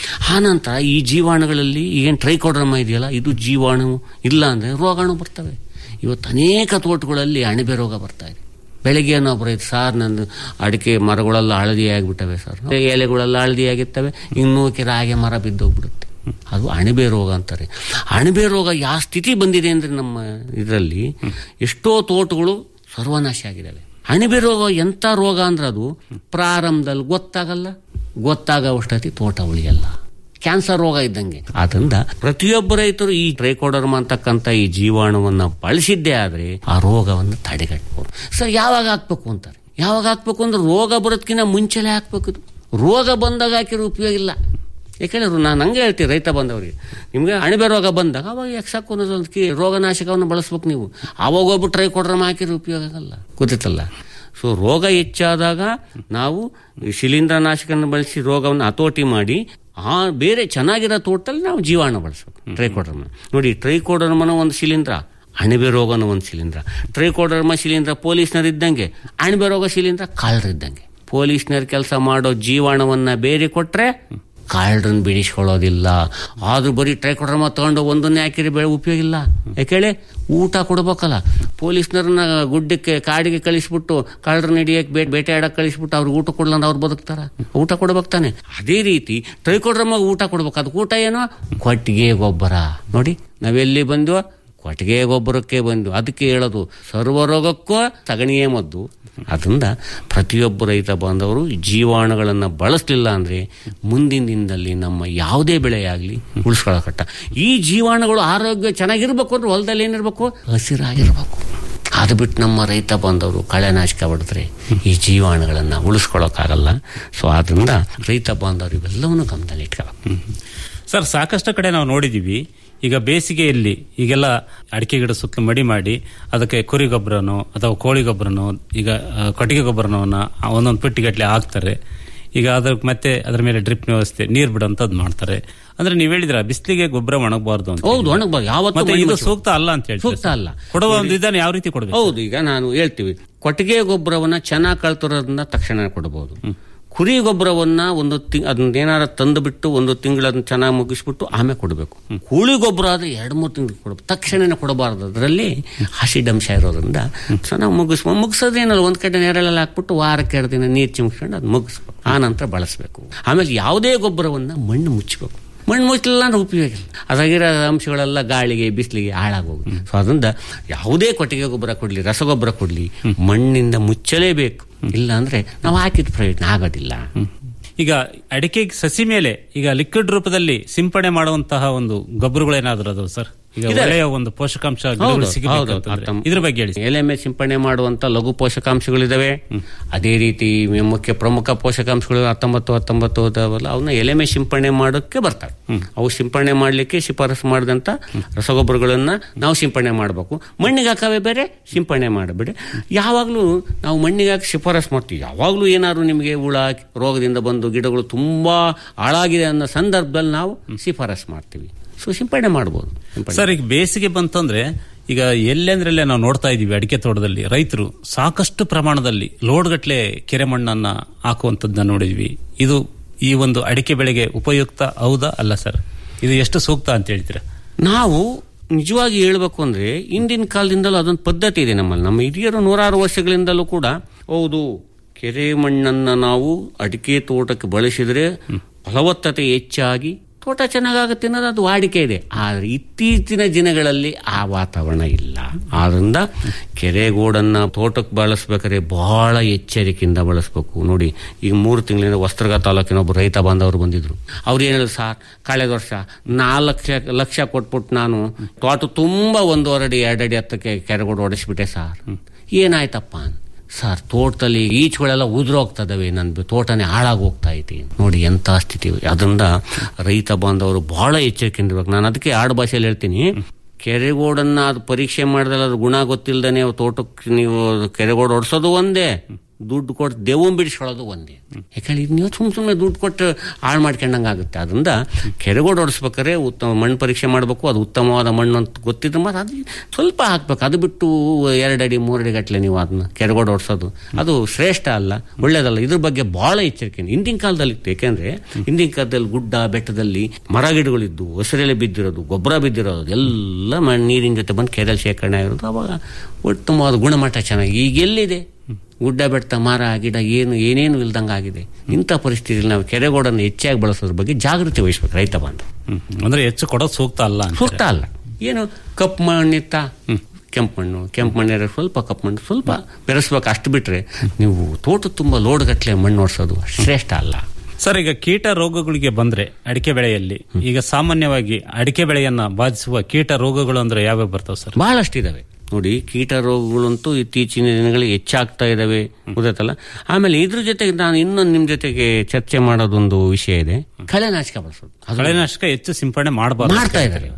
Speaker 14: ಆನಂತರ ಈ ಜೀವಾಣುಗಳಲ್ಲಿ ಏನು ಟ್ರೈಕೋಡ್ರಮ ಇದೆಯಲ್ಲ ಇದು ಜೀವಾಣು ಇಲ್ಲ ಅಂದ್ರೆ ರೋಗಾಣು ಬರ್ತವೆ ಇವತ್ತು ಅನೇಕ ತೋಟಗಳಲ್ಲಿ ಅಣಬೆ ರೋಗ ಬರ್ತಾ ಇದೆ ಬೆಳಿಗ್ಗೆ ಒಬ್ಬರು ರೈತ ಸಾರ್ ನಂದು ಅಡಿಕೆ ಮರಗಳೆಲ್ಲ ಹಳದಿ ಆಗಿಬಿಟ್ಟವೆ ಸರ್ ಎಲೆಗಳೆಲ್ಲ ಹಳದಿ ಆಗಿರ್ತವೆ ಇನ್ನೂ ರಾಗಿ ಮರ ಬಿದ್ದೋಗ್ಬಿಡುತ್ತೆ ಅದು ಅಣಬೆ ರೋಗ ಅಂತಾರೆ ಅಣಬೆ ರೋಗ ಯಾವ ಸ್ಥಿತಿ ಬಂದಿದೆ ಅಂದ್ರೆ ನಮ್ಮ ಇದರಲ್ಲಿ ಎಷ್ಟೋ ತೋಟಗಳು ಸರ್ವನಾಶ ಆಗಿದ್ದಾವೆ ಅಣಬೆ ರೋಗ ಎಂಥ ರೋಗ ಅಂದ್ರೆ ಅದು ಪ್ರಾರಂಭದಲ್ಲಿ ಗೊತ್ತಾಗಲ್ಲ ಗೊತ್ತಾಗೋಷ್ಟೊತ್ತಿ ತೋಟ ಉಳಿಯಲ್ಲ ಕ್ಯಾನ್ಸರ್ ರೋಗ ಇದ್ದಂಗೆ ಆದ್ರಿಂದ ಪ್ರತಿಯೊಬ್ಬ ರೈತರು ಈ ಟ್ರೈಕೋಡರ್ಮ ಅಂತಕ್ಕಂಥ ಈ ಜೀವಾಣುವನ್ನ ಬಳಸಿದ್ದೇ ಆದ್ರೆ ಆ ರೋಗವನ್ನು ತಡೆಗಟ್ಟಬಹುದು ಸರ್ ಯಾವಾಗ ಹಾಕ್ಬೇಕು ಅಂತಾರೆ ಯಾವಾಗ ಹಾಕ್ಬೇಕು ಅಂದ್ರೆ ರೋಗ ಬರೋದಕ್ಕಿಂತ ಮುಂಚೆಲೆ ಹಾಕ್ಬೇಕು ಇದು. ರೋಗ ಬಂದಾಗ ಹಾಕಿರೋ ಉಪಯೋಗ ಇಲ್ಲ ಯಾಕೆಂದ್ರೆ ನಾನು ಹಂಗೆ ಹೇಳ್ತೀನಿ ರೈತ ಬಂದವರಿಗೆ ನಿಮ್ಗೆ ಅಣಬೆ ರೋಗ ಬಂದಾಗ ಅವಾಗ ಎಕ್ಸಾಕೋನೋಸಲ್ ಕಿ ರೋಗನಾಶಕವನ್ನು ಬಳಸ್ಬೇಕು ನೀವು ಅವಾಗ ಹೋಗ್ಬಿಟ್ಟು ಟ್ರೈಕೋಡ್ರಮ ಹಾಕಿರೋ ಉಪಯೋಗ ಆಗಲ್ಲ ಗೊತ್ತಿತ್ತಲ್ಲ ಸೊ ರೋಗ ಹೆಚ್ಚಾದಾಗ ನಾವು ಶಿಲೀಂಧ್ರನಾಶಕನ ಬಳಸಿ ರೋಗವನ್ನು ಹತೋಟಿ ಮಾಡಿ ಆ ಬೇರೆ ಚೆನ್ನಾಗಿರೋ ತೋಟದಲ್ಲಿ ನಾವು ಜೀವಾಣು ಬಳಸಬೇಕು ಟ್ರೈಕೋಡರ್ಮ ನೋಡಿ ಟ್ರೈಕೋಡರ್ಮನ ಒಂದು ಶಿಲೀಂಧ್ರ ಅಣಬೆ ರೋಗನ ಒಂದು ಶಿಲೀಂಧ್ರ ಟ್ರೈಕೋಡರ್ಮ ಶಿಲೀಂಧ್ರ ಪೊಲೀಸ್ನರ್ ಇದ್ದಂಗೆ ಅಣಬೆ ರೋಗ ಶಿಲೀಂಧ್ರ ಕಾಳರ್ ಇದ್ದಂಗೆ ಪೊಲೀಸ್ನರ್ ಕೆಲಸ ಮಾಡೋ ಜೀವಾಣುವನ್ನ ಬೇರೆ ಕೊಟ್ರೆ ಕಾಳರನ್ನ ಬಿಡಿಸ್ಕೊಳ್ಳೋದಿಲ್ಲ ಆದ್ರೂ ಬರೀ ಟ್ರೈಕೋಡರ್ಮ ತಗೊಂಡು ಒಂದನ್ನೇ ಹಾಕಿದ್ರೆ ಬೆಳೆ ಉಪಯೋಗ ಇಲ್ಲ ಯಾಕೇಳಿ ಊಟ ಕೊಡ್ಬೇಕಲ್ಲ ಪೊಲೀಸ್ನರನ್ನ ಗುಡ್ಡಕ್ಕೆ ಕಾಡಿಗೆ ಕಳಿಸ್ಬಿಟ್ಟು ಕಾಳರನ್ನ ಹಿಡಿಯಕ್ಕೆ ಬೇ ಬೇಟೆ ಆಡಕ್ಕೆ ಕಳಿಸ್ಬಿಟ್ಟು ಅವ್ರಿಗೆ ಊಟ ಕೊಡಲ್ಲ ಅಂದ್ರೆ ಅವ್ರು ಬದುಕ್ತಾರ ಊಟ ಕೊಡ್ಬೇಕು ತಾನೆ ಅದೇ ರೀತಿ ಟ್ರೈಕೋಡ್ರಮ್ಮ ಊಟ ಕೊಡ್ಬೇಕು ಅದಕ್ಕೆ ಊಟ ಏನೋ ಕೊಟ್ಟಿಗೆ ಗೊಬ್ಬರ ನೋಡಿ ನಾವೆಲ್ಲಿ ಬಂದ್ವೋ ಕೊಟ್ಟಿಗೆ ಗೊಬ್ಬರಕ್ಕೆ ಬಂದು ಅದಕ್ಕೆ ಹೇಳೋದು ಸರ್ವರೋಗಕ್ಕೂ ಸಗಣಿಯೇ ಮದ್ದು ಅದರಿಂದ ಪ್ರತಿಯೊಬ್ಬ ರೈತ ಬಾಂಧವರು ಜೀವಾಣುಗಳನ್ನು ಬಳಸಲಿಲ್ಲ ಅಂದರೆ ಮುಂದಿನ ದಿನದಲ್ಲಿ ನಮ್ಮ ಯಾವುದೇ ಬೆಳೆಯಾಗಲಿ ಉಳಿಸ್ಕೊಳ್ಳೋಕಟ್ಟ ಈ ಜೀವಾಣುಗಳು ಆರೋಗ್ಯ ಚೆನ್ನಾಗಿರ್ಬೇಕು ಅಂದ್ರೆ ಹೊಲದಲ್ಲಿ ಏನಿರ್ಬೇಕು ಹಸಿರಾಗಿರ್ಬೇಕು ಅದು ಬಿಟ್ಟು ನಮ್ಮ ರೈತ ಬಾಂಧವರು ಕಳೆನಾಶಕ ಹೊಡೆದ್ರೆ ಈ ಜೀವಾಣುಗಳನ್ನು ಉಳಿಸ್ಕೊಳ್ಳೋಕ್ಕಾಗಲ್ಲ ಸೊ ಆದ್ರಿಂದ ರೈತ ಬಾಂಧವರು ಇವೆಲ್ಲವನ್ನು ಗಮನದಲ್ಲಿ ಇಟ್ಕೋಬೇಕು
Speaker 13: ಸರ್ ಸಾಕಷ್ಟು ಕಡೆ ನಾವು ನೋಡಿದೀವಿ ಈಗ ಬೇಸಿಗೆಯಲ್ಲಿ ಈಗೆಲ್ಲ ಅಡಿಕೆ ಗಿಡ ಸುತ್ತಲೂ ಮಡಿ ಮಾಡಿ ಅದಕ್ಕೆ ಕುರಿ ಗೊಬ್ಬರನೋ ಅಥವಾ ಕೋಳಿ ಗೊಬ್ಬರನೋ ಈಗ ಆ, ಕೊಟ್ಟಿಗೆ ಗೊಬ್ಬರನೋನ ಒಂದೊಂದು ಪೆಟ್ಟಿಗಟ್ಟಲೆ ಹಾಕ್ತಾರೆ ಈಗ ಅದ್ರ ಮತ್ತೆ ಅದ್ರ ಮೇಲೆ ಡ್ರಿಪ್ ವ್ಯವಸ್ಥೆ ನೀರ್ ಬಿಡೋಂಥದ್ದು ಮಾಡ್ತಾರೆ ಅಂದ್ರೆ ನೀವ್ ಹೇಳಿದ್ರ ಬಿಸಿಲಿಗೆ ಗೊಬ್ಬರ ಒಣಗಬಾರ್ದು ಅಂತ
Speaker 14: ಹೌದು ಒಣಗಬಾರ್ದು ಯಾವತ್ತೂ
Speaker 13: ಮತ್ತೆ ಇದು
Speaker 14: ಮಣ್ಣು
Speaker 13: ಸೂಕ್ತ ಅಲ್ಲ ಅಂತ ಹೇಳಿ
Speaker 14: ಸೂಕ್ತ ಅಲ್ಲ.
Speaker 13: ಕೊಡುವ ಒಂದು ವಿಧಾನ ಯಾವ ರೀತಿ ಕೊಡಬೇಕು
Speaker 14: ಹೌದು ಈಗ ನಾನು ಹೇಳ್ತೀವಿ ಕೊಟ್ಟಿಗೆ ಗೊಬ್ಬರವನ್ನ ಚೆನ್ನಾಗಿ ಕಳ್ತಿರೋದನ್ನ ತಕ್ಷಣ ಕೊಡಬಹುದು ಕುರಿ ಗೊಬ್ಬರವನ್ನ ಒಂದು ತಿಂಗ್ ಅದನ್ನ ಏನಾರ ತಂದು ಬಿಟ್ಟು ಒಂದು ತಿಂಗಳು ಅದನ್ನ ಚೆನ್ನಾಗಿ ಮುಗಿಸ್ಬಿಟ್ಟು ಆಮೇಲೆ ಕೊಡಬೇಕು ಕೂಳಿ ಗೊಬ್ಬರ ಆದ್ರೆ ಎರಡು ಮೂರು ತಿಂಗಳು ಕೊಡಬೇಕು ತಕ್ಷಣನೇ ಕೊಡಬಾರದು ಅದರಲ್ಲಿ ಹಸಿಡಂಶ ಇರೋದ್ರಿಂದ ಚೆನ್ನಾಗಿ ಮುಗಿಸ್ಬೋದು ಮುಗಿಸೋದೇನಲ್ಲ ಒಂದ್ ಕಡೆ ನೆರಳಲ್ಲಿ ಹಾಕ್ಬಿಟ್ಟು ವಾರಕ್ಕೆ ಎರಡು ದಿನ ನೀರು ಚಿಮ್ಸ್ಕೊಂಡು ಅದು ಮುಗಿಸ್ಬೇಕು ಆ ನಂತರ ಬಳಸಬೇಕು ಆಮೇಲೆ ಯಾವುದೇ ಗೊಬ್ಬರವನ್ನ ಮಣ್ಣು ಮುಚ್ಚಬೇಕು ಮಣ್ಣು ಮುಚ್ಚಲಿಲ್ಲ ಅಂದ್ರೆ ಉಪಯೋಗ ಇಲ್ಲ ಅದಾಗಿರೋ ಅಂಶಗಳೆಲ್ಲ ಗಾಳಿಗೆ ಬಿಸಿಲಿಗೆ ಹಾಳಾಗೋಗುತ್ತೆ ಸೊ ಅದರಿಂದ ಯಾವುದೇ ಕೊಟ್ಟಿಗೆ ಗೊಬ್ಬರ ಕೊಡಲಿ ರಸಗೊಬ್ಬರ ಕೊಡಲಿ ಮಣ್ಣಿಂದ ಮುಚ್ಚಲೇಬೇಕು ಇಲ್ಲ ಅಂದ್ರೆ ನಾವು ಹಾಕಿದ ಪ್ರಯೋಜನ ಆಗೋದಿಲ್ಲ
Speaker 13: ಈಗ ಅಡಿಕೆ ಸಸಿ ಮೇಲೆ ಈಗ ಲಿಕ್ವಿಡ್ ರೂಪದಲ್ಲಿ ಸಿಂಪಡಣೆ ಮಾಡುವಂತಹ ಒಂದು ಗೊಬ್ಬರಗಳೇನಾದ್ರೂ ಅದಾವ ಸರ್ ಈಗ
Speaker 14: ಇದಾವೆ.
Speaker 13: ಒಳ್ಳೆಯ ಒಂದು ಪೋಷಕಾಂಶ ಗಿಡಗಳು
Speaker 14: ಹೌದು,
Speaker 13: ಸಿಗಬೇಕು
Speaker 14: ಹೌದು,
Speaker 13: ಅಂತಂದ್ರೆ.
Speaker 14: ಅರ್ಥ-
Speaker 13: ಇದ್ರ ಬಗ್ಗೆ ಹೇಳಿ
Speaker 14: ಎಲೆ ಮೇಲೆ ಸಿಂಪಡಣೆ ಮಾಡುವಂತ ಲಘು ಪೋಷಕಾಂಶಗಳಿದಾವೆ ಅದೇ ರೀತಿ ಮುಖ್ಯ ಪ್ರಮುಖ ಪೋಷಕಾಂಶಗಳು ಹತ್ತೊಂಬತ್ತು ಹತ್ತೊಂಬತ್ತು ಅದಾವಲ್ಲ ಅವನ್ನ ಎಲೆ ಮೇಲೆ ಸಿಂಪಡಣೆ ಮಾಡೋಕ್ಕೆ ಬರ್ತಾರೆ ಅವು ಸಿಂಪಡಣೆ ಮಾಡಲಿಕ್ಕೆ ಶಿಫಾರಸು ಮಾಡಿದಂತ ರಸಗೊಬ್ಬರಗಳನ್ನ ನಾವು ಸಿಂಪಡಣೆ ಮಾಡಬೇಕು ಮಣ್ಣಿಗೆ ಹಾಕವೇ ಬೇರೆ ಸಿಂಪಡಣೆ ಮಾಡಬೇಡಿ ಯಾವಾಗಲೂ ನಾವು ಮಣ್ಣಿಗೆ ಹಾಕಿ ಶಿಫಾರಸು ಮಾಡ್ತೀವಿ ಯಾವಾಗಲೂ ಏನಾದ್ರು ನಿಮಗೆ ಹುಳ ರೋಗದಿಂದ ಬಂದು ಗಿಡಗಳು ತುಂಬಾ ಹಾಳಾಗಿದೆ ಅನ್ನೋ ಸಂದರ್ಭದಲ್ಲಿ ನಾವು ಶಿಫಾರಸು ಮಾಡ್ತೀವಿ ಸೊ ಸಿಂಪಡಣೆ ಮಾಡ್ಬೋದು ಸಿಂಪಡಣೆ
Speaker 13: ಸರ್ ಈಗ ಬೇಸಿಗೆ ಬಂತಂದ್ರೆ ಈಗ ಎಲ್ಲೆಂದ್ರಲ್ಲೇ ನಾವು ನೋಡ್ತಾ ಇದೀವಿ ಅಡಿಕೆ ತೋಟದಲ್ಲಿ ರೈತರು ಸಾಕಷ್ಟು ಪ್ರಮಾಣದಲ್ಲಿ ಲೋಡ್ಗಟ್ಲೆ ಕೆರೆ ಮಣ್ಣನ್ನ ಹಾಕುವಂತದ್ದನ್ನ ನೋಡಿದ್ವಿ ಇದು ಈ ಒಂದು ಅಡಿಕೆ ಬೆಳೆಗೆ ಉಪಯುಕ್ತ ಹೌದಾ ಅಲ್ಲ ಸರ್ ಇದು ಎಷ್ಟು ಸೂಕ್ತ ಅಂತ ಹೇಳ್ತೀರಾ
Speaker 14: ನಾವು ನಿಜವಾಗಿ ಹೇಳ್ಬೇಕು ಅಂದ್ರೆ ಹಿಂದಿನ ಕಾಲದಿಂದಲೂ ಅದೊಂದು ಪದ್ಧತಿ ಇದೆ ನಮ್ಮಲ್ಲಿ ನಮ್ಮ ಹಿರಿಯರು ನೂರಾರು ವರ್ಷಗಳಿಂದಲೂ ಕೂಡ ಹೌದು ಕೆರೆ ಮಣ್ಣನ್ನ ನಾವು ಅಡಿಕೆ ತೋಟಕ್ಕೆ ಬಳಸಿದ್ರೆ ಫಲವತ್ತತೆ ಹೆಚ್ಚಾಗಿ ತೋಟ ಚೆನ್ನಾಗಾಗುತ್ತೆ ಅನ್ನೋದು ಅದು ವಾಡಿಕೆ ಇದೆ ಆದರೆ ಇತ್ತೀಚಿನ ದಿನಗಳಲ್ಲಿ ಆ ವಾತಾವರಣ ಇಲ್ಲ ಆದ್ರಿಂದ ಕೆರೆಗೋಡನ್ನ ತೋಟಕ್ಕೆ ಬಳಸ್ಬೇಕಾದ್ರೆ ಬಹಳ ಎಚ್ಚರಿಕೆಯಿಂದ ಬಳಸಬೇಕು ನೋಡಿ ಈಗ ಮೂರು ತಿಂಗಳಿಂದ ವಸ್ತ್ರಗ ತಾಲೂಕಿನ ಒಬ್ಬ ರೈತ ಬಾಂಧವರು ಬಂದಿದ್ರು ಅವ್ರು ಏನು ಹೇಳಿದ್ರು ಸರ್ ಕಳೆದ ವರ್ಷ ನಾಲ್ಕು ಲಕ್ಷ ಲಕ್ಷ ಕೊಟ್ಬಿಟ್ಟು ನಾನು ತೋಟ ತುಂಬಾ ಒಂದೂವರೆ ಅಡಿ ಎರಡು ಅಡಿ ಹತ್ತಕ್ಕೆ ಕೆರೆಗೋಡು ಹೊಡೆಸ್ಬಿಟ್ಟೆ ಸರ್ ಏನಾಯ್ತಪ್ಪ ಅಂತ ಸರ್ ತೋಟದಲ್ಲಿ ಈಚುಗಳೆಲ್ಲ ಉದುರೋಗ್ತದವೆ ನನ್ನ ತೋಟನೇ ಹಾಳಾಗಿ ಹೋಗ್ತಾ ಐತಿ ನೋಡಿ ಎಂತ ಸ್ಥಿತಿ ಅದರಿಂದ ರೈತ ಬಾಂಧವರು ಬಹಳ ಎಚ್ಚರಿಕೆಯಿಂದ ಇರ್ಬೇಕು ನಾನು ಅದಕ್ಕೆ ಆಡು ಭಾಷೆಯಲ್ಲಿ ಹೇಳ್ತೀನಿ ಕೆರೆಗೋಡನ್ನ ಅದು ಪರೀಕ್ಷೆ ಮಾಡಿದ್ರೆ ಅದ್ರ ಗುಣ ಗೊತ್ತಿಲ್ಲದೆ ನೀವು ತೋಟಕ್ಕೆ ನೀವು ಕೆರೆಗೋಡು ಹೊಡ್ಸೋದು ಒಂದೇ ದುಡ್ಡು ಕೊಟ್ಟು ದೇವನ್ ಬಿಡಿಸ್ಕೊಳ್ಳೋದು ಒಂದೇ ಯಾಕಂದ್ರೆ ಇದು ನೀವು ಸುಮ್ ಸುಮ್ಮನೆ ದುಡ್ಡು ಕೊಟ್ಟು ಹಾಳು ಮಾಡ್ಕೊಂಡಂಗೆ ಆಗುತ್ತೆ ಅದರಿಂದ ಕೆರೆಗೋಡು ಹೊಡಿಸ್ಬೇಕಾದ್ರೆ ಉತ್ತಮ ಮಣ್ಣು ಪರೀಕ್ಷೆ ಮಾಡಬೇಕು ಅದು ಉತ್ತಮವಾದ ಮಣ್ಣು ಅಂತ ಗೊತ್ತಿದ್ರೆ ಮತ್ತೆ ಅದು ಸ್ವಲ್ಪ ಹಾಕ್ಬೇಕು ಅದು ಬಿಟ್ಟು ಎರಡು ಅಡಿ ಮೂರು ಅಡಿ ಗಟ್ಟಲೆ ನೀವು ಅದನ್ನ ಕೆರೆಗೋಡು ಹೊಡ್ಸೋದು ಅದು ಶ್ರೇಷ್ಠ ಅಲ್ಲ ಒಳ್ಳೇದಲ್ಲ ಇದ್ರ ಬಗ್ಗೆ ಬಹಳ ಎಚ್ಚರಿಕೆ ಹಿಂದಿನ ಕಾಲದಲ್ಲಿ ಇತ್ತು ಯಾಕೆಂದ್ರೆ ಹಿಂದಿನ ಕಾಲದಲ್ಲಿ ಗುಡ್ಡ ಬೆಟ್ಟದಲ್ಲಿ ಮರ ಗಿಡಗಳಿದ್ದು ಹಸಿರೆಲೆ ಬಿದ್ದಿರೋದು ಗೊಬ್ಬರ ಬಿದ್ದಿರೋದು ಎಲ್ಲ ಮಣ್ಣು ನೀರಿನ ಜೊತೆ ಬಂದು ಕೆರೆಯಲ್ಲಿ ಶೇಖರಣೆ ಆಗಿರೋದು ಅವಾಗ ಉತ್ತಮವಾದ ಗುಣಮಟ್ಟ ಚೆನ್ನಾಗಿ ಈಗ ಎಲ್ಲಿದೆ ಗುಡ್ಡ ಬೆಟ್ಟ ಮರ ಗಿಡ ಏನು ಏನೇನು ಇಲ್ದಂಗೆ ಆಗಿದೆ ಇಂಥ ಪರಿಸ್ಥಿತಿಯಲ್ಲಿ ನಾವು ಕೆರೆಗೋಡನ್ನು ಹೆಚ್ಚಾಗಿ ಬಳಸೋದ್ರ ಬಗ್ಗೆ ಜಾಗೃತಿ ವಹಿಸ್ಬೇಕು ರೈತ ಬಾಂಧವ
Speaker 13: ಅಂದ್ರೆ ಹೆಚ್ಚು ಕೊಡೋದು ಸೂಕ್ತ ಅಲ್ಲ ಅಂತ
Speaker 14: ಸೂಕ್ತ ಅಲ್ಲ ಏನು ಕಪ್ಪು ಮಣ್ಣಿತ್ತ ಕೆಂಪು ಮಣ್ಣು ಕೆಂಪು ಮಣ್ಣಿರೋ ಸ್ವಲ್ಪ ಕಪ್ಪು ಮಣ್ಣು ಸ್ವಲ್ಪ ಬೆರೆಸ್ಬೇಕು ಅಷ್ಟು ಬಿಟ್ರೆ ನೀವು ತೋಟ ತುಂಬ ಲೋಡ್ ಗಟ್ಟಲೆ ಮಣ್ಣು ಓಡಿಸೋದು ಶ್ರೇಷ್ಠ ಅಲ್ಲ
Speaker 13: ಸರ್ ಈಗ ಕೀಟ ರೋಗಗಳಿಗೆ ಬಂದ್ರೆ ಅಡಿಕೆ ಬೆಳೆಯಲ್ಲಿ ಈಗ ಸಾಮಾನ್ಯವಾಗಿ ಅಡಿಕೆ ಬೆಳೆಯನ್ನ ಬಾಧಿಸುವ ಕೀಟ ರೋಗಗಳು ಅಂದ್ರೆ ಯಾವ್ಯಾವ ಬರ್ತಾವ ಸರ್
Speaker 14: ಬಹಳಷ್ಟಿದಾವೆ ನೋಡಿ ಕೀಟ ರೋಗಗಳಂತೂ ಇತ್ತೀಚಿನ ದಿನಗಳಲ್ಲಿ ಹೆಚ್ಚಾಗ್ತಾ ಇದಾವೆ ಗೊತ್ತಾಯ್ತಲ್ಲ ಆಮೇಲೆ ಇದ್ರ ಜೊತೆಗೆ ನಾನು ಇನ್ನೊಂದು ನಿಮ್ ಜೊತೆಗೆ ಚರ್ಚೆ ಮಾಡೋದೊಂದು ವಿಷಯ ಇದೆ ಕಳೆನಾಶಕ ಬಳಸೋದು ಅದು
Speaker 13: ಕಳೆನಾಶಕ ಹೆಚ್ಚು ಸಿಂಪಡಣೆ ಮಾಡಬಾರ್ದು
Speaker 14: ಮಾಡ್ತಾ ಇದ್ದಾರೆ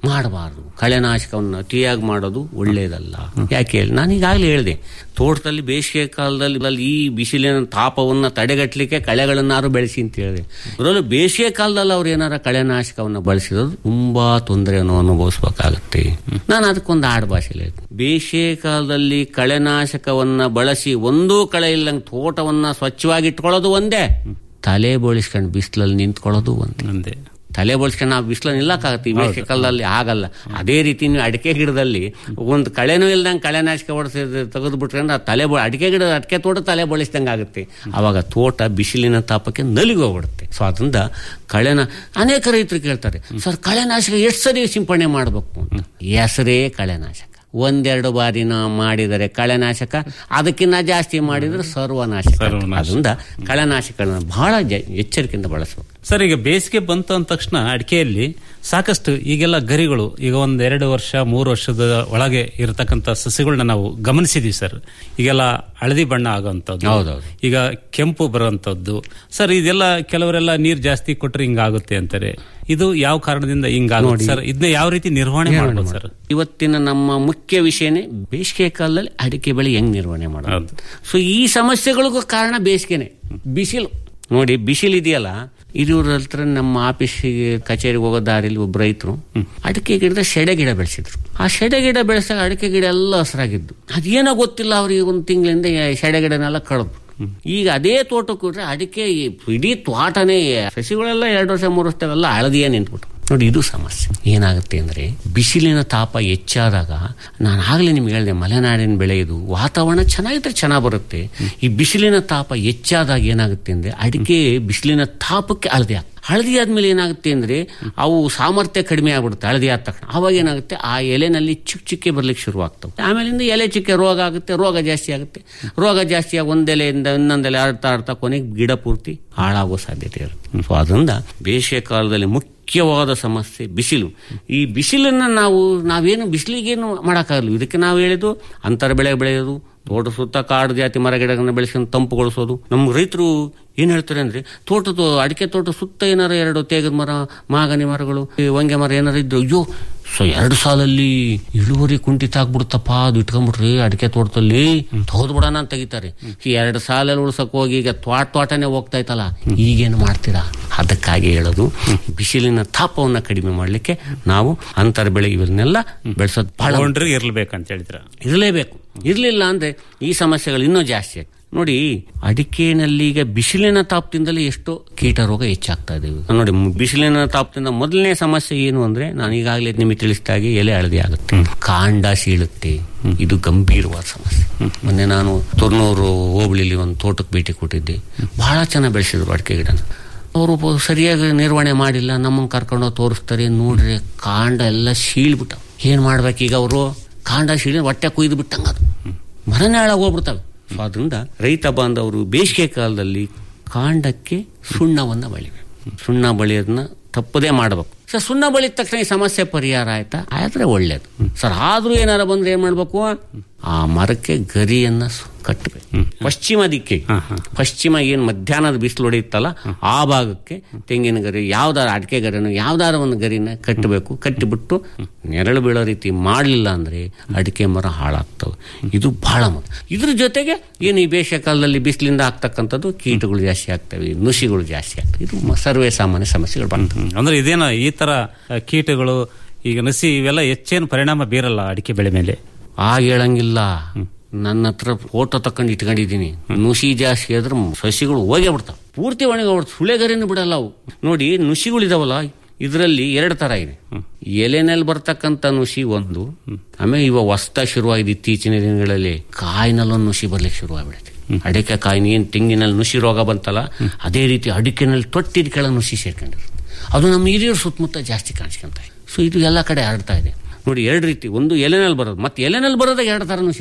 Speaker 14: ಮಾಡಬಾರ್ದು ಕಳೆನಾಶಕವನ್ನು ಅತಿಯಾಗಿ ಮಾಡೋದು ಒಳ್ಳೆಯದಲ್ಲ ಯಾಕೆ ಹೇಳಿ ನಾನು ಈಗಾಗಲೇ ಹೇಳಿದೆ ತೋಟದಲ್ಲಿ ಬೇಸಿಗೆ ಕಾಲದಲ್ಲಿ ಅಲ್ಲಿ ಈ ಬಿಸಿಲಿನ ತಾಪವನ್ನು ತಡೆಗಟ್ಟಲಿಕ್ಕೆ ಕಳೆಗಳನ್ನಾರು ಬೆಳೆಸಿ ಅಂತ ಹೇಳಿದೆ ಅದರಲ್ಲೂ ಬೇಸಿಗೆ ಕಾಲದಲ್ಲಿ ಅವ್ರು ಏನಾರ ಕಳೆನಾಶಕವನ್ನು ಬಳಸಿರೋದು ತುಂಬಾ ತೊಂದರೆಯನ್ನು ಅನುಭವಿಸ್ಬೇಕಾಗತ್ತೆ ನಾನು ಅದಕ್ಕೊಂದು ಆಡು ಭಾಷೆಯಲ್ಲಿ ಹೇಳ್ತೀನಿ. ಬೇಸಿಗೆ ಕಾಲದಲ್ಲಿ ಕಳೆನಾಶಕವನ್ನ ಬಳಸಿ ಒಂದೂ ಕಳೆ ಇಲ್ಲಂಗೆ ತೋಟವನ್ನ ಸ್ವಚ್ಛವಾಗಿ ಇಟ್ಕೊಳ್ಳೋದು ಒಂದೇ ತಲೆ ಬೋಳಿಸ್ಕೊಂಡು ಬಿಸಿಲಲ್ಲಿ ನಿಂತ್ಕೊಳ್ಳೋದು ಒಂದೇ ತಲೆ ಬೋಳ್ಸ್ಕೊಂಡು ನಾವು ಬಿಸಿಲಲ್ಲಿ ನಿಲ್ಲಕ್ಕಾಗತ್ತೆ ಈ ಬೇಸಿಗೆ ಕಾಲದಲ್ಲಿ ಆಗಲ್ಲ ಅದೇ ರೀತಿ ನೀವು ಅಡಿಕೆ ಗಿಡದಲ್ಲಿ ಒಂದು ಕಳೆನೂ ಇಲ್ದಂಗೆ ಕಳೆನಾಶಕ ಹೊಡೆಸಿ ತೆಗೆದು ಬಿಟ್ಕೊಂಡು ಆ ತಲೆ ಬೋ ಅಡಿಕೆ ಗಿಡ ಅಡಿಕೆ ತೋಟ ತಲೆ ಬೋಳಿಸ್ದಂಗೆ ಆಗುತ್ತೆ ಅವಾಗ ತೋಟ ಬಿಸಿಲಿನ ತಾಪಕ್ಕೆ ನಲಿಗೆ ಹೋಗ್ಬಿಡುತ್ತೆ ಸೊ ಅದರಿಂದ ಕಳೆನ ಅನೇಕ ರೈತರು ಕೇಳ್ತಾರೆ ಸರ್ ಕಳೆನಾಶಕ ಎಷ್ಟು ಸರಿ ಸಿಂಪಡಣೆ ಮಾಡಬೇಕು ಅಂತ ಹೆಸರೇ ಕಳೆನಾಶಕ ಒಂದೆರಡು ಬಾರಿನ ಮಾಡಿದರೆ ಕಳೆನಾಶಕ ಅದಕ್ಕಿಂತ ಜಾಸ್ತಿ ಮಾಡಿದರೆ ಸರ್ವನಾಶಕ ಅದರಿಂದ ಕಳೆನಾಶಕಗಳನ್ನ ಬಹಳ ಜ- ಎಚ್ಚರಿಕೆಯಿಂದ ಬಳಸಬೇಕು
Speaker 13: ಸರ್ ಈಗ ಬೇಸಿಗೆ ಬಂತು ಅಂದ ತಕ್ಷಣ ಅಡಿಕೆಯಲ್ಲಿ ಸಾಕಷ್ಟು ಈಗೆಲ್ಲ ಗರಿಗಳು ಈಗ ಒಂದ್ ಎರಡು ವರ್ಷ ಮೂರು ವರ್ಷದ ಒಳಗೆ ಇರತಕ್ಕಂತ ಸಸ್ಯಗಳನ್ನ ನಾವು ಗಮನಿಸಿದೀವಿ ಸರ್ ಈಗೆಲ್ಲ ಹಳದಿ ಬಣ್ಣ ಆಗುವಂತದ್ದು
Speaker 14: ಹೌದೌದು.
Speaker 13: ಈಗ ಕೆಂಪು ಬರುವಂತದ್ದು ಸರ್ ಇದೆಲ್ಲ ಕೆಲವರೆಲ್ಲ ನೀರ್ ಜಾಸ್ತಿ ಕೊಟ್ರೆ ಹಿಂಗಾಗುತ್ತೆ ಅಂತಾರೆ ಇದು ಯಾವ ಕಾರಣದಿಂದ ಹಿಂಗಾಗುತ್ತೆ
Speaker 14: ನೋಡಿ.
Speaker 13: ಸರ್ ಇದನ್ನ ಯಾವ ರೀತಿ ನಿರ್ವಹಣೆ ಮಾಡ್ಬೋದು ಸರ್
Speaker 14: ಇವತ್ತಿನ ನಮ್ಮ ಮುಖ್ಯ ವಿಷಯನೇ ಬೇಸಿಗೆ ಕಾಲದಲ್ಲಿ ಅಡಿಕೆ ಬೆಳೆ ಹೆಂಗ್ ನಿರ್ವಹಣೆ ಮಾಡೋದು ಸೊ ಈ ಸಮಸ್ಯೆಗಳಿಗೂ ಕಾರಣ ಬೇಸಿಗೆನೆ ಬಿಸಿಲು ನೋಡಿ ಬಿಸಿಲು ಇದೆಯಲ್ಲ ಹಿರಿಯೂರ ಹತ್ರ ನಮ್ಮ ಆಫೀಸಿಗೆ ಕಚೇರಿಗೆ ಹೋಗೋ ದಾರಿಲಿ ಒಬ್ಬ ರೈತರು ಅಡಿಕೆ ಗಿಡದ ಸೆಡೆ ಗಿಡ ಬೆಳೆಸಿದ್ರು ಆ ಸೆಡೆ ಗಿಡ ಬೆಳೆಸಾಗ ಅಡಿಕೆ ಗಿಡ ಎಲ್ಲ ಹಸಿರಾಗಿದ್ದು ಅದೇನೋ ಗೊತ್ತಿಲ್ಲ ಅವ್ರಿಗೆ ಒಂದು ತಿಂಗಳಿಂದ ಸೆಡೆ ಗಿಡನೆಲ್ಲ ಕಳೆದು ಈಗ ಅದೇ ತೋಟಕ್ಕೆ ಹೋದ್ರೆ ಅಡಿಕೆ ಈ ಇಡೀ ತೋಟನೇ ಸಸಿಗಳೆಲ್ಲ ಎರಡು ವರ್ಷ ಮೂರು ವರ್ಷದವೆಲ್ಲ ಹಳದಿಯೇ ನಿಂತ್ಬಿಟ್ಟು ನೋಡಿ ಇದು ಸಮಸ್ಯೆ ಏನಾಗುತ್ತೆ ಅಂದ್ರೆ ಬಿಸಿಲಿನ ತಾಪ ಹೆಚ್ಚಾದಾಗ ನಾನು ಆಗ್ಲೇ ನಿಮ್ಗೆ ಹೇಳಿದೆ ಮಲೆನಾಡಿನ ಬೆಳೆ ಇದು ವಾತಾವರಣ ಚೆನ್ನಾಗಿದ್ರೆ ಚೆನ್ನಾಗಿ ಬರುತ್ತೆ ಈ ಬಿಸಿಲಿನ ತಾಪ ಹೆಚ್ಚಾದಾಗ ಏನಾಗುತ್ತೆ ಅಂದ್ರೆ ಅಡಿಕೆ ಬಿಸಿಲಿನ ತಾಪಕ್ಕೆ ಹಳದಿ ಆಗ್ತದೆ ಹಳದಿ ಆದ್ಮೇಲೆ ಏನಾಗುತ್ತೆ ಅಂದ್ರೆ ಅವು ಸಾಮರ್ಥ್ಯ ಕಡಿಮೆ ಆಗ್ಬಿಡುತ್ತೆ ಹಳದಿ ಆದ ತಕ್ಷಣ ಅವಾಗ ಏನಾಗುತ್ತೆ ಆ ಎಲೆನಲ್ಲಿ ಚಿಕ್ಕ ಚಿಕ್ಕೆ ಬರ್ಲಿಕ್ಕೆ ಶುರು ಆಗ್ತವೆ ಆಮೇಲಿಂದ ಎಲೆ ಚಿಕ್ಕೆ ರೋಗ ಆಗುತ್ತೆ ರೋಗ ಜಾಸ್ತಿ ಆಗುತ್ತೆ ರೋಗ ಜಾಸ್ತಿ ಆಗಿ ಒಂದೆಲೆಯಿಂದ ಇನ್ನೊಂದೆಲೆ ಆಡ್ತಾ ಆಡ್ತಾ ಕೊನೆಗೆ ಗಿಡ ಪೂರ್ತಿ ಹಾಳಾಗೋ ಸಾಧ್ಯತೆ ಇರುತ್ತೆ ಸೊ ಅದರಿಂದ ಬೇಸಿಗೆ ಕಾಲದಲ್ಲಿ ಮುಖ್ಯವಾದ ಸಮಸ್ಯೆ ಬಿಸಿಲು ಈ ಬಿಸಿಲನ್ನ ನಾವು ನಾವೇನು ಬಿಸಿಲಿಗೇನು ಮಾಡೋಕ್ಕಾಗಲ್ಲ ಇದಕ್ಕೆ ನಾವು ಹೇಳಿದ್ದು ಅಂತರ ಬೆಳೆ ಬೆಳೆಯೋದು ತೋಟ ಸುತ್ತ ಕಾಡು ಜಾತಿ ಮರ ಗಿಡಗಳನ್ನ ಬೆಳೆಸ್ಕೊಂಡು ತಂಪುಗೊಳಿಸೋದು ನಮ್ಮ ರೈತರು ಏನ್ ಹೇಳ್ತಾರೆ ಅಂದ್ರೆ ತೋಟದ ಅಡಿಕೆ ತೋಟ ಸುತ್ತ ಏನಾರ ಎರಡು ತೇಗದ ಮರ ಮಾಗನಿ ಮರಗಳು ಈ ಹೊಂಗೆ ಮರ ಏನಾರ ಇದ್ರು ಅಯ್ಯೋ ಸೊ ಎರಡು ಸಾಲಲ್ಲಿ ಇಳುವರಿ ಕುಂಠಿತ ಆಗ್ಬಿಡುತ್ತಪ್ಪ ಅದು ಇಟ್ಕೊಂಡ್ಬಿಟ್ರಿ ಅಡಿಕೆ ತೋಟದಲ್ಲಿ ತೋದ್ ಬಿಡೋಣ ಅಂತ ತೆಗಿತಾರೆ ಈ ಎರಡು ಸಾಲಲ್ಲಿ ಉಳ್ಸಕ್ ಹೋಗಿ ಈಗ ತ್ವಾಟ ತ್ವಾಟನೇ ಹೋಗ್ತಾ ಇತ್ತಲ್ಲ ಈಗೇನು ಮಾಡ್ತೀರಾ ಅದಕ್ಕಾಗಿ ಹೇಳೋದು ಬಿಸಿಲಿನ ತಾಪವನ್ನ ಕಡಿಮೆ ಮಾಡ್ಲಿಕ್ಕೆ ನಾವು ಅಂತರ ಬೆಳೆ ಇವನ್ನೆಲ್ಲ ಬೆಳೆಸೋದು ಬಹಳ
Speaker 13: ಬೌಂಡ್ರಿ ಇರ್ಲೇಬೇಕಂತ ಹೇಳಿದ್ರ
Speaker 14: ಇರಲೇಬೇಕು ಇರಲಿಲ್ಲ ಅಂದ್ರೆ ಈ ಸಮಸ್ಯೆಗಳು ಇನ್ನೂ ಜಾಸ್ತಿ ಆಗ್ತದೆ ನೋಡಿ ಅಡಿಕೆನಲ್ಲಿ ಈಗ ಬಿಸಿಲಿನ ತಾಪದಿಂದಲೇ ಎಷ್ಟೋ ಕೀಟ ರೋಗ ಹೆಚ್ಚಾಗ್ತಾ ಇದೆ ನೋಡಿ ಮ್- ಬಿಸಿಲಿನ ತಾಪದಿಂದ ಮೊದಲನೇ ಸಮಸ್ಯೆ ಏನು ಅಂದ್ರೆ ನಾನು ಈಗಾಗಲೇ ನಿಮಗೆ ತಿಳಿಸಿದಾಗೆ ಎಲೆ ಹಳದಿ ಆಗುತ್ತೆ ಕಾಂಡ ಸೀಳುತ್ತೆ ಇದು ಗಂಭೀರವಾದ ಸಮಸ್ಯೆ ಮೊನ್ನೆ ನಾನು ತುರ್ನೂರು ಹೋಬಳಿಲಿ ಒಂದು ತೋಟಕ್ಕೆ ಭೇಟಿ ಕೊಟ್ಟಿದ್ದೆ ಬಹಳ ಚೆನ್ನಾಗಿ ಬೆಳೆಸಿದ್ರು ಅಡಿಕೆ ಗಿಡನ ಅವರು ಪ- ಸರಿಯಾಗಿ ನಿರ್ವಹಣೆ ಮಾಡಿಲ್ಲ ನಮ್ಮನ್ನು ಕರ್ಕೊಂಡು ತೋರಿಸ್ತಾರೆ ನೋಡ್ರಿ ಕಾಂಡ ಎಲ್ಲ ಸೀಳ್ಬಿಟ್ಟ ಏನ್ ಮಾಡ್ಬೇಕೀಗ ಅವರು ಕಾಂಡ ಸೀಳಿ ಹೊಟ್ಟೆ ಕುಯ್ದು ಬಿಟ್ಟಂಗ ಅದು ಮರನೇ ಹಾಳಾಗಿ ಹೋಗ್ಬಿಡ್ತವೆ ಸೊ ಅದರಿಂದ ರೈತ ಬಾಂಧವರು ಬೇಸಿಗೆ ಕಾಲದಲ್ಲಿ ಕಾಂಡಕ್ಕೆ ಸುಣ್ಣವನ್ನ ಬಳಿಬೇಕು ಸುಣ್ಣ ಬಳಿಯೋದನ್ನ ತಪ್ಪದೇ ಮಾಡಬೇಕು ಸರ್ ಸುಣ್ಣ ಬಳಿದ ತಕ್ಷಣ ಈ ಸಮಸ್ಯೆ ಪರಿಹಾರ ಆಯ್ತಾ ಆದ್ರೆ ಒಳ್ಳೇದು ಸರ್ ಆದ್ರೂ ಏನಾರ ಬಂದ್ರೆ ಏನ್ ಮಾಡ್ಬೇಕು ಆ ಮರಕ್ಕೆ ಗರಿಯನ್ನ ಸು- ಕಟ್ಟಬೇಕು ಪಶ್ಚಿಮ ದಿಕ್ಕಿಗೆ ಪಶ್ಚಿಮ ಏನ್ ಮಧ್ಯಾಹ್ನದ ಬಿಸಿಲು ಹೊಡೆಯುತ್ತಲ್ಲ ಆ ಭಾಗಕ್ಕೆ ತೆಂಗಿನ ಗರಿ ಯಾವ್ದಾರ ಅಡಿಕೆ ಗರಿನೋ ಯಾವ್ದಾರ ಒಂದು ಗರಿನ ಕಟ್ಟಬೇಕು ಕಟ್ಟಿಬಿಟ್ಟು ನೆರಳು ಬೀಳೋ ರೀತಿ ಮಾಡಲಿಲ್ಲ ಅಂದ್ರೆ ಅಡಿಕೆ ಮರ ಹಾಳಾಗ್ತವೆ ಇದು ಬಹಳ ಮುಖ್ಯ ಇದ್ರ ಜೊತೆಗೆ ಏನು ಈ ಬೇಸಿಗೆ ಕಾಲದಲ್ಲಿ ಬಿಸಿಲಿಂದ ಆಗ್ತಕ್ಕಂಥದ್ದು ಕೀಟಗಳು ಜಾಸ್ತಿ ಆಗ್ತವೆ ನುಸಿಗಳು ಜಾಸ್ತಿ ಆಗ್ತವೆ ಇದು ಮ- ಸರ್ವೇ ಸಾಮಾನ್ಯ ಸಮಸ್ಯೆಗಳು ಬರ್ತವೆ
Speaker 13: ಅಂದ್ರೆ ಇದೇನ ಈ ತರ ಆ, ಕೀಟಗಳು ಈಗ ನಸಿ ಇವೆಲ್ಲ ಹೆಚ್ಚೇನು ಪರಿಣಾಮ ಬೀರಲ್ಲ ಅಡಿಕೆ ಬೆಳೆ ಮೇಲೆ
Speaker 14: ಆಗ ಹೇಳಂಗಿಲ್ಲ ನನ್ನ ಹತ್ರ ಫೋಟೋ ತಕೊಂಡು ಇಟ್ಕೊಂಡಿದ್ದೀನಿ ನುಸಿ ಜಾಸ್ತಿ ಆದ್ರೆ ಸಸಿಗಳು ಹೋಗೇ ಬಿಡ್ತಾವೆ ಪೂರ್ತಿ ಒಣಗಿ ಹೋಗ್ಬಿಡ್ತು ಸುಳೆಗರಿನೂ ಬಿಡಲ್ಲ ಅವು ನೋಡಿ ನುಸಿಗಳಿದಾವಲ್ಲ ಇದರಲ್ಲಿ ಎರಡು ತರ ಇದೆ ಎಲೆನಲ್ಲಿ ಬರ್ತಕ್ಕಂಥ ನುಸಿ ಒಂದು ಆಮೇಲೆ ಇವ ಹೊಸ್ತ ಶುರುವಾಗಿದೆ ಇತ್ತೀಚಿನ ದಿನಗಳಲ್ಲಿ ಕಾಯಿನಲ್ಲೊಂದು ನುಸಿ ಬರ್ಲಿಕ್ಕೆ ಶುರುವಾಗ್ಬಿಡುತ್ತೆ ಅಡಿಕೆ ಕಾಯಿನ ಏನ್ ತೆಂಗಿನಲ್ಲಿ ನುಸಿ ರೋಗ ಬಂತಲ್ಲ ಅದೇ ರೀತಿ ಅಡಿಕೆನಲ್ಲಿ ತೊಟ್ಟಿದ ಕೆಳ ನುಸಿ ಸೇರ್ಕೊಂಡಿರುತ್ತೆ ಅದು ನಮ್ಮ ಹಿರಿಯರ ಸುತ್ತಮುತ್ತ ಜಾಸ್ತಿ ಕಾಣಿಸ್ಕೊಂತ ಇದೆ ಸೊ ಇದು ಎಲ್ಲ ಕಡೆ ಹರಡ್ತಾ ಇದೆ ನೋಡಿ ಎರಡು ರೀತಿ ಒಂದು ಎಲೆನಲ್ಲಿ ಬರೋದು ಮತ್ತೆ ಎಲೆನಲ್ಲಿ ಬರೋದಾಗ ಎರಡು ತರ ನುಸಿ ಬರುತ್ತೆ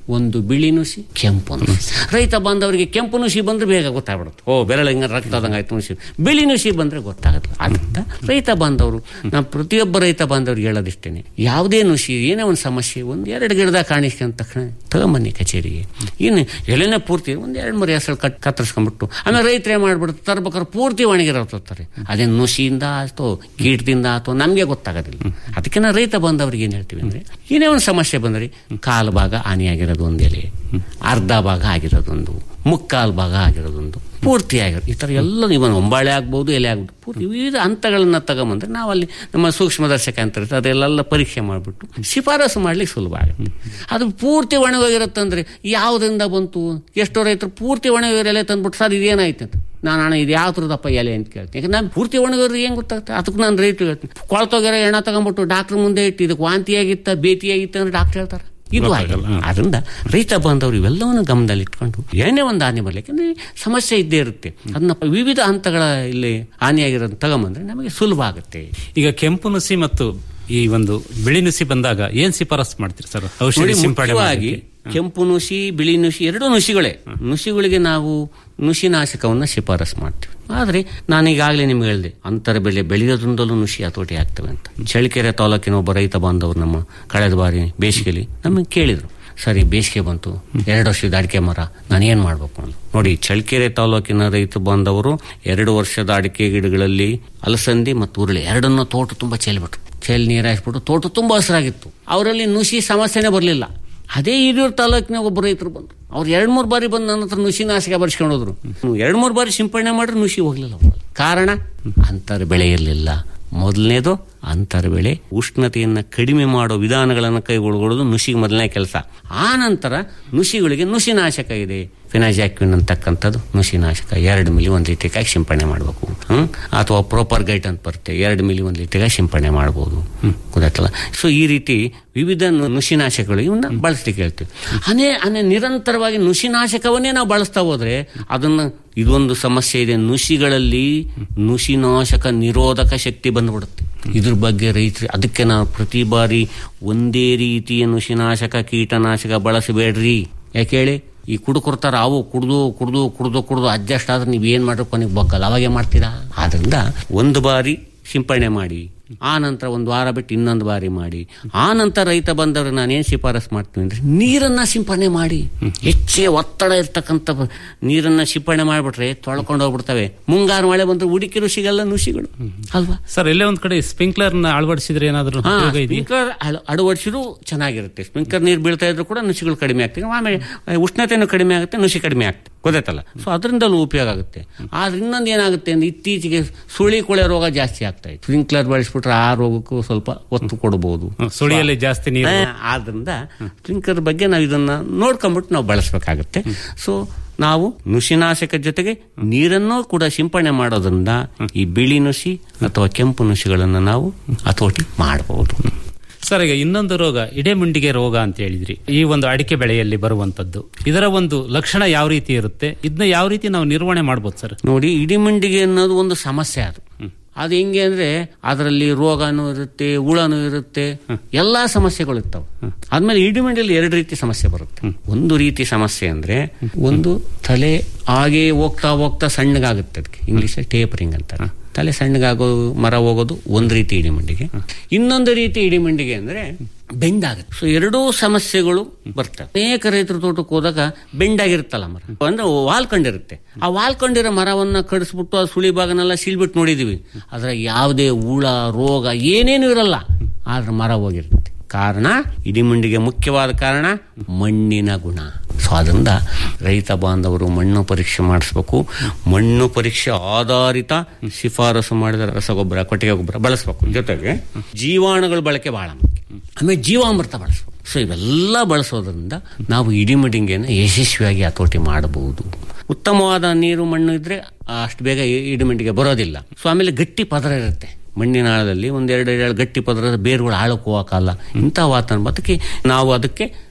Speaker 14: ಒಂದು ಬಿಳಿ ನುಸಿ ಕೆಂಪು ನುಸಿ ರೈತ ಬಾಂಧವರಿಗೆ ಕೆಂಪು ನುಸಿ ಬಂದ್ರೆ ಬೇಗ ಗೊತ್ತಾಗ್ಬಿಡುತ್ತೆ ಓ ಬೆರಳು ಹಿಂಗೆ ರಕ್ತ ಆದಂಗೆ ಆಯ್ತು ನುಸಿ ಬಿಳಿ ನುಸಿ ಬಂದ್ರೆ ಗೊತ್ತಾಗಲ್ಲ ಅದರಿಂದ ರೈತ ಬಾಂಧವರು ನಾವು ಪ್ರತಿಯೊಬ್ಬ ರೈತ ಬಾಂಧವ್ರಿಗೆ ಹೇಳೋದಿಷ್ಟೇನೆ ಯಾವುದೇ ನುಸಿ ಏನೇ ಒಂದು ಸಮಸ್ಯೆ ಒಂದು ಎರಡು ಗಿಡದಾಗ ಕಾಣಿಸ್ಕೊಂಡ ತಕ್ಷಣ ತಗೊಂಬನ್ನಿ ಕಚೇರಿಗೆ ಇನ್ನು ಎಳೆನೇ ಪೂರ್ತಿ ಒಂದು ಎರಡು ಮೂರು ಹೆಸರು ಕಟ್ ಕತ್ತರಿಸ್ಕೊಂಡ್ಬಿಟ್ಟು ಆಮೇಲೆ ರೈತರೇ ಮಾಡ್ಬಿಡ್ತು ತರ್ಬೇಕಾದ್ರೆ ಪೂರ್ತಿ ಒಣಗಿರೋತಾರೆ ಅದೇ ನುಸಿಯಿಂದ ಆಯ್ತು ಕೀಟದಿಂದ ಆಯ್ತು ನಮಗೆ ಗೊತ್ತಾಗೋದಿಲ್ಲ ಅದಕ್ಕೆ ನಾವು ರೈತ ಬಂದವ್ರಿಗೆ ಏನು ಹೇಳ್ತೀವಿ ಅಂದ್ರೆ ಏನೇ ಒಂದು ಸಮಸ್ಯೆ ಬಂದ್ರೆ ಕಾಲು ಭಾಗ ಹಾನಿಯಾಗಿರೋದು ಒಂದು ಎಲೆ ಅರ್ಧ ಭಾಗ ಆಗಿರೋದೊಂದು ಮುಕ್ಕಾಲು ಭಾಗ ಆಗಿರೋದೊಂದು ಪೂರ್ತಿ ಆಗಿರೋದು ಈ ಥರ ಎಲ್ಲ ಇವನ್ ಒಂಬಾಳೆ ಆಗ್ಬೋದು ಎಲೆ ಆಗ್ಬೋದು ಪೂರ್ತಿ ವಿವಿಧ ಹಂತಗಳನ್ನ ತಗೊಂಬಂದ್ರೆ ನಾವು ಅಲ್ಲಿ ನಮ್ಮ ಸೂಕ್ಷ್ಮದರ್ಶಕ ಅಂತ ಇರುತ್ತೆ ಅದೆಲ್ಲ ಪರೀಕ್ಷೆ ಮಾಡಿಬಿಟ್ಟು ಶಿಫಾರಸು ಮಾಡ್ಲಿಕ್ಕೆ ಸುಲಭ ಆಗುತ್ತೆ ಅದು ಪೂರ್ತಿ ಒಣಗೋಗಿರುತ್ತಂದ್ರೆ ಯಾವುದರಿಂದ ಬಂತು ಎಷ್ಟೋ ರೈತರು ಪೂರ್ತಿ ಒಣಗೋಗಿರೋ ಎಲೆ ತಂದ್ಬಿಟ್ಟು ಸರ್ ಇದೇನಾಯ್ತು ಅಂತ ನಾನು ಅಣ್ಣ ಇದು ಯಾವ ಥರದಪ್ಪ ಎಲೆ ಅಂತ ಕೇಳ್ತೀನಿ ಯಾಕಂದ್ರೆ ನಾನು ಪೂರ್ತಿ ಒಣಗೋರು ಏನು ಗೊತ್ತಾಗುತ್ತೆ ಅದಕ್ಕೆ ನಾನು ರೈಟ್ ಹೇಳ್ತೀನಿ ಕೊಳ್ತೋಗಿರೋ ಎಣ ತಗೊಂಬಿಟ್ಟು ಡಾಕ್ಟರ್ ಮುಂದೆ ಇಟ್ಟು ಇದಕ್ಕೆ ವಾಂತಿಯಾಗಿತ್ತ ಬೇತಿಯಾಗಿತ್ತ ಅಂದ್ರೆ ಡಾಕ್ಟರ್ ಹೇಳ್ತಾರೆ ಇದು ಆಗಿಲ್ಲ ಅದರಿಂದ ರೈತ ಬಾಂಧವರು ಇವೆಲ್ಲವನ್ನು ಗಮನದಲ್ಲಿ ಇಟ್ಕೊಂಡು ಏನೇ ಒಂದು ಹಾನಿ ಬರಲಿ ಯಾಕಂದ್ರೆ ಸಮಸ್ಯೆ ಇದ್ದೇ ಇರುತ್ತೆ ಅದನ್ನ ವಿವಿಧ ಹಂತಗಳ ಇಲ್ಲಿ ಹಾನಿಯಾಗಿರೋದನ್ನ ತಗೊಂಬಂದ್ರೆ ನಮಗೆ ಸುಲಭ ಆಗುತ್ತೆ
Speaker 13: ಈಗ ಕೆಂಪು ನುಸಿ ಮತ್ತು ಈ ಒಂದು ಬಿಳಿ ನುಸಿ ಬಂದಾಗ ಏನ್ ಶಿಫಾರಸ್ ಮಾಡ್ತೀರಿ ಸರ್ ಔಷಧಿ
Speaker 14: ನೋಡಿ,
Speaker 13: ಸಿಂಪಡಣೆ
Speaker 14: ಮುಖ್ಯವಾಗಿ
Speaker 13: ಮಾಡ್ಲಿಕ್ಕೆ?
Speaker 14: ಕೆಂಪು ನುಸಿ ಬಿಳಿ ನುಸಿ ಎರಡೂ ನುಸಿಗಳೇ ನುಸಿಗಳಿಗೆ ನಾವು ನುಸಿನಾಶಕವನ್ನ ಶಿಫಾರಸ್ ಮಾಡ್ತೀವಿ ಆದ್ರೆ ನಾನು ಈಗಾಗಲೇ ನಿಮ್ಗೆ ಹೇಳಿದೆ ಅಂತರ ಬೆಳೆ ಬೆಳೆಯೋದ್ರಿಂದಲೂ ನುಸಿ ಹತೋಟಿ ಆಗ್ತವೆ ಅಂತ ಚಳ್ಳಕೆರೆ ತಾಲೂಕಿನ ಒಬ್ಬ ರೈತ ಬಾಂಧವರು ನಮ್ಮ ಕಳೆದ ಬಾರಿ ಬೇಸಿಗೆಲಿ ನಮಗೆ ಕೇಳಿದ್ರು ಸರಿ ಬೇಸಿಗೆ ಬಂತು ಎರಡು ವರ್ಷದ ಅಡಿಕೆ ಮರ ನಾನು ಏನ್ ಮಾಡ್ಬೇಕು ಅಂತ ನೋಡಿ ಚಳ್ಳಕೆರೆ ತಾಲೂಕಿನ ರೈತ ಬಾಂಧವರು ಎರಡು ವರ್ಷದ ಅಡಿಕೆ ಗಿಡಗಳಲ್ಲಿ ಅಲಸಂದಿ ಮತ್ತು ಉರುಳಿ ಎರಡನ್ನೂ ತೋಟ ತುಂಬಾ ಚೆಲ್ಬಿಟ್ರು ಚೆಲ್ ನೀರು ಹಾಯಿಸ್ಬಿಟ್ಟು ತೋಟ ತುಂಬಾ ಹಸಿರಾಗಿತ್ತು ಅವರಲ್ಲಿ ನುಸಿ ಸಮಸ್ಯೆನೇ ಬರಲಿಲ್ಲ ಅದೇ ಹಿರಿಯೂರು ತಾಲೂಕಿನ ಒಬ್ಬ ರೈತರು ಬಂದ್ರು ಅವ್ರು ಎರಡ್ ಮೂರು ಬಾರಿ ಬಂದು ನನ್ನ ಹತ್ರ ನುಸಿ ನಾಶಕ ಬರ್ಸ್ಕೊಂಡು ಹೋದ್ರು ಎರಡ್ ಮೂರು ಬಾರಿ ಸಿಂಪಡಣೆ ಮಾಡ್ರೆ ನುಸಿ ಹೋಗ್ಲಿಲ್ಲ ಅವ್ರು. ಕಾರಣ ಅಂತರ ಬೆಳೆ ಇರಲಿಲ್ಲ ಮೊದಲನೇದು ಅಂತರ ಬೆಳೆ ಉಷ್ಣತೆಯನ್ನ ಕಡಿಮೆ ಮಾಡೋ ವಿಧಾನಗಳನ್ನು ಕೈಗೊಳ್ಳುವುದು ನುಸಿಗೆ ಮೊದಲನೇ ಕೆಲಸ ಆ ನಂತರ ನುಸಿಗಳಿಗೆ ನುಸಿನಾಶಕ ಇದೆ ಫಿನಾಜಾಕ್ವಿನ್ ಅಂತಕ್ಕಂಥದ್ದು ನುಸಿನಾಶಕ ಎರಡು ಮಿಲಿ ಒಂದು ಲೀಟರ್ಗಾಗಿ ಸಿಂಪಡಣೆ ಮಾಡಬೇಕು ಹ್ಮ್ ಅಥವಾ ಪ್ರಾಪರ್ ಗೈಟ್ ಅಂತ ಬರುತ್ತೆ ಎರಡು ಮಿಲಿ ಒಂದು ಲೀಟರ್ಗಾಗಿ ಸಿಂಪಡಣೆ ಮಾಡ್ಬೋದು ಹ್ಮ್ ಗೊತ್ತಾಯ್ತಲ್ಲ ಸೊ ಈ ರೀತಿ ವಿವಿಧ ನು- ನುಸಿನಾಶಕಗಳು ಇವನ್ನ ಬಳಸ್ಲಿಕ್ಕೆ ಹೇಳ್ತೀವಿ ಅನೇ ಅನೇ ನಿರಂತರವಾಗಿ ನುಸಿನಾಶಕವನ್ನೇ ನಾವು ಬಳಸ್ತಾ ಹೋದ್ರೆ ಅದನ್ನ ಇದೊಂದು ಸಮಸ್ಯೆ ಇದೆ ನುಸಿಗಳಲ್ಲಿ ನುಸಿನಾಶಕ ನಿರೋಧಕ ಶಕ್ತಿ ಬಂದ್ಬಿಡುತ್ತೆ ಇದ್ರ ಬಗ್ಗೆ ರೈತರು ಅದಕ್ಕೆ ನಾವು ಪ್ರತಿ ಬಾರಿ ಒಂದೇ ರೀತಿಯ ನುಸಿನಾಶಕ ಕೀಟನಾಶಕ ಬಳಸಬೇಡ್ರಿ ಯಾಕೆ ಹೇಳಿ ಈ ಕುಡುಕುರ್ತಾರ ಅವು ಕುಡ್ದು ಕುಡ್ದು ಕುಡ್ದು ಕುಡ್ದು ಅಡ್ಜಸ್ಟ್ ಆದ್ರೆ ನೀವು ಏನ್ ಮಾಡ್ರಿ ಕೊನೆಗೆ ಬಗ್ಗಲ್ಲ ಅವಾಗೆ ಮಾಡ್ತೀರಾ ಆದ್ರಿಂದ ಒಂದು ಬಾರಿ ಸಿಂಪಡಣೆ ಮಾಡಿ ಆ ನಂತರ ಒಂದು ವಾರ ಬಿಟ್ಟು ಇನ್ನೊಂದು ಬಾರಿ ಮಾಡಿ ಆ ನಂತರ ರೈತ ಬಂದವರು ನಾನೇನ್ ಶಿಫಾರಸ್ ಮಾಡ್ತೀನಿ ಅಂದ್ರೆ ನೀರನ್ನ ಸಿಂಪಡಣೆ ಮಾಡಿ ಹೆಚ್ಚೇ ಒತ್ತಡ ಇರ್ತಕ್ಕಂಥ ಬ- ನೀರನ್ನ ಸಿಂಪಡಣೆ ಮಾಡ್ಬಿಟ್ರೆ ತೊಳ್ಕೊಂಡು ಹೋಗ್ಬಿಡ್ತವೆ ಮುಂಗಾರು ಮಳೆ ಬಂದ್ರೆ ಹುಡುಕಿರು ಸಿಗಲ್ಲ ನುಸಿಗಳು ಅಲ್ವಾ
Speaker 13: ಸರ್ ಎಲ್ಲೇ ಒಂದ್ ಕಡೆ ಸ್ಪ್ರಿಂಕ್ಲರ್ ನ ಅಳವಡಿಸಿದ್ರೆ ಏನಾದ್ರು
Speaker 14: ಹಾ,
Speaker 13: ಉಪಯೋಗ ಇದೆಯಾ?
Speaker 14: ಸ್ಪ್ರಿಂಕ್ಲರ್ ಅಳ- ಅಳವಡಿಸಿದ್ರು ಚೆನ್ನಾಗಿರುತ್ತೆ ಸ್ಪ್ರಿಂಕ್ಲರ್ ನೀರು ಬೀಳ್ತಾ ಇದ್ರು ಕೂಡ ನುಸಿಗಳು ಕಡಿಮೆ ಆಗ್ತವೆ ಆಮೇಲೆ ಆ, ಉಷ್ಣತೆನೂ ಕಡಿಮೆ ಆಗುತ್ತೆ ನುಸಿ ಕಡಿಮೆ ಆಗ್ತದೆ ಗೊತ್ತಾಯ್ತಲ್ಲ ಸೊ ಅದರಿಂದಲೂ ಉಪಯೋಗ ಆಗುತ್ತೆ ಆದ್ರೆ ಇನ್ನೊಂದು ಏನಾಗುತ್ತೆ ಅಂದ್ರೆ ಇತ್ತೀಚೆಗೆ ಸುಳಿ ಕೊಳೆ ರೋಗ ಜಾಸ್ತಿ ಆಗ್ತಾ ಇದೆ ಸ್ಪ್ರಿಂಕ್ಲರ್ ಬಳಸ್ಬಿಟ್ರೆ ಆ ರೋಗಕ್ಕೂ ಸ್ವಲ್ಪ ಒತ್ತು ಕೊಡಬಹುದು
Speaker 13: ಸುಳಿಯಲ್ಲಿ ಜಾಸ್ತಿ ನೀರು
Speaker 14: ಆದ್ರಿಂದ ಸ್ಪ್ರಿಂಕ್ಲರ್ ಬಗ್ಗೆ ನಾವು ಇದನ್ನ ನೋಡ್ಕೊಂಡ್ಬಿಟ್ಟು ನಾವು ಬಳಸಬೇಕಾಗುತ್ತೆ ಸೊ ನಾವು ನುಸಿನಾಶಕ ಜೊತೆಗೆ ನೀರನ್ನು ಕೂಡ ಸಿಂಪಡಣೆ ಮಾಡೋದ್ರಿಂದ ಈ ಬಿಳಿ ನುಸಿ ಅಥವಾ ಕೆಂಪು ನುಸಿಗಳನ್ನು ನಾವು ಹತೋಟಿ ಮಾಡಬಹುದು
Speaker 13: ಸರ್ ಈಗ ಇನ್ನೊಂದು ರೋಗ ಇಡೆಮುಂಡಿಗೆ ರೋಗ ಅಂತ ಹೇಳಿದ್ರಿ ಈ ಒಂದು ಅಡಿಕೆ ಬೆಳೆಯಲ್ಲಿ ಬರುವಂತದ್ದು ಇದರ ಒಂದು ಲಕ್ಷಣ ಯಾವ ರೀತಿ ಇರುತ್ತೆ ಇದನ್ನ ಯಾವ ರೀತಿ ನಾವು ನಿರ್ವಹಣೆ ಮಾಡ್ಬೋದು ಸರ್
Speaker 14: ನೋಡಿ ಇಡಿಮಂಡಿಗೆ ಅನ್ನೋದು ಒಂದು ಸಮಸ್ಯೆ ಅದು ಅದು ಹೆಂಗೆ ಅಂದ್ರೆ ಅದರಲ್ಲಿ ರೋಗನೂ ಇರುತ್ತೆ ಹುಳನೂ ಇರುತ್ತೆ ಎಲ್ಲಾ ಸಮಸ್ಯೆಗಳು ಇರ್ತಾವೆ ಆದ್ಮೇಲೆ ಇಡಿಮಂಡಿಯಲ್ಲಿ ಎರಡು ರೀತಿ ಸಮಸ್ಯೆ ಬರುತ್ತೆ ಒಂದು ರೀತಿ ಸಮಸ್ಯೆ ಅಂದ್ರೆ ಒಂದು ತಲೆ ಹಾಗೆ ಹೋಗ್ತಾ ಹೋಗ್ತಾ ಸಣ್ಣಗಾಗುತ್ತೆ ಅದಕ್ಕೆ ಇಂಗ್ಲಿಷ್ ಟೇಪರಿಂಗ್ ಅಂತಾರೆ ತಲೆ ಸಣ್ಣಗಾಗೋ ಮರ ಹೋಗೋದು ಒಂದು ರೀತಿ ಇಡಿಮಂಡಿಗೆ ಇನ್ನೊಂದು ರೀತಿ ಇಡಿಮಂಡಿಗೆ ಅಂದ್ರೆ ಬೆಂಡ್ ಆಗುತ್ತೆ ಸೊ ಎರಡೂ ಸಮಸ್ಯೆಗಳು ಬರ್ತವೆ ಅನೇಕ ರೈತರ ತೋಟಕ್ಕೆ ಹೋದಾಗ ಬೆಂಡ್ ಆಗಿರುತ್ತಲ್ಲ ಮರ ಅಂದ್ರೆ ವಾಲ್ಕೊಂಡಿರುತ್ತೆ ಆ ವಾಲ್ಕೊಂಡಿರೋ ಮರವನ್ನ ಕಡಿಸ್ಬಿಟ್ಟು ಆ ಸುಳಿ ಭಾಗನೆಲ್ಲ ಸೀಳ್ಬಿಟ್ಟು ನೋಡಿದೀವಿ ಅದ್ರ ಯಾವುದೇ ಹುಳ ರೋಗ ಏನೇನು ಇರಲ್ಲ ಆದ್ರೆ ಮರ ಹೋಗಿರುತ್ತೆ ಕಾರಣ ಇಡಿಮಂಡಿಗೆ ಮುಖ್ಯವಾದ ಕಾರಣ ಮಣ್ಣಿನ ಗುಣ ಸೊ ಅದರಿಂದ ರೈತ ಬಾಂಧವರು ಮಣ್ಣು ಪರೀಕ್ಷೆ ಮಾಡಿಸ್ಬೇಕು ಮಣ್ಣು ಪರೀಕ್ಷೆ ಆಧಾರಿತ ಶಿಫಾರಸು ಮಾಡಿದ ರಸಗೊಬ್ಬರ ಕೊಟ್ಟಿಗೆ ಗೊಬ್ಬರ ಬಳಸಬೇಕು ಜೊತೆಗೆ ಜೀವಾಣುಗಳ ಬಳಕೆ ಬಹಳ ಮುಖ್ಯ ಆಮೇಲೆ ಜೀವಾಮೃತ ಬಳಸಬೇಕು ಸೊ ಇವೆಲ್ಲ ಬಳಸೋದ್ರಿಂದ ನಾವು ಇಡಿಮಿಡಿಂಗೆನ ಯಶಸ್ವಿಯಾಗಿ ಹತೋಟಿ ಮಾಡಬಹುದು ಉತ್ತಮವಾದ ನೀರು ಮಣ್ಣು ಇದ್ರೆ ಅಷ್ಟು ಬೇಗ ಇ- ಇಡಿಮಿಂಡಿಗೆ ಬರೋದಿಲ್ಲ ಸೊ ಆಮೇಲೆ ಗಟ್ಟಿ ಪದರ ಇರುತ್ತೆ ಮಣ್ಣಿನ ಆಳದಲ್ಲಿ ಒಂದೆರಡು ಎರಡು ಗಟ್ಟಿ ಪದರದ ಬೇರುಗಳು ಆಳಕ್ಕೆ ಹೋಗಕ್ಕಲ್ಲ ಇಂಥ ವಾತಾವರಣ ಅದಕ್ಕೆ ನಾವು ಅದಕ್ಕೆ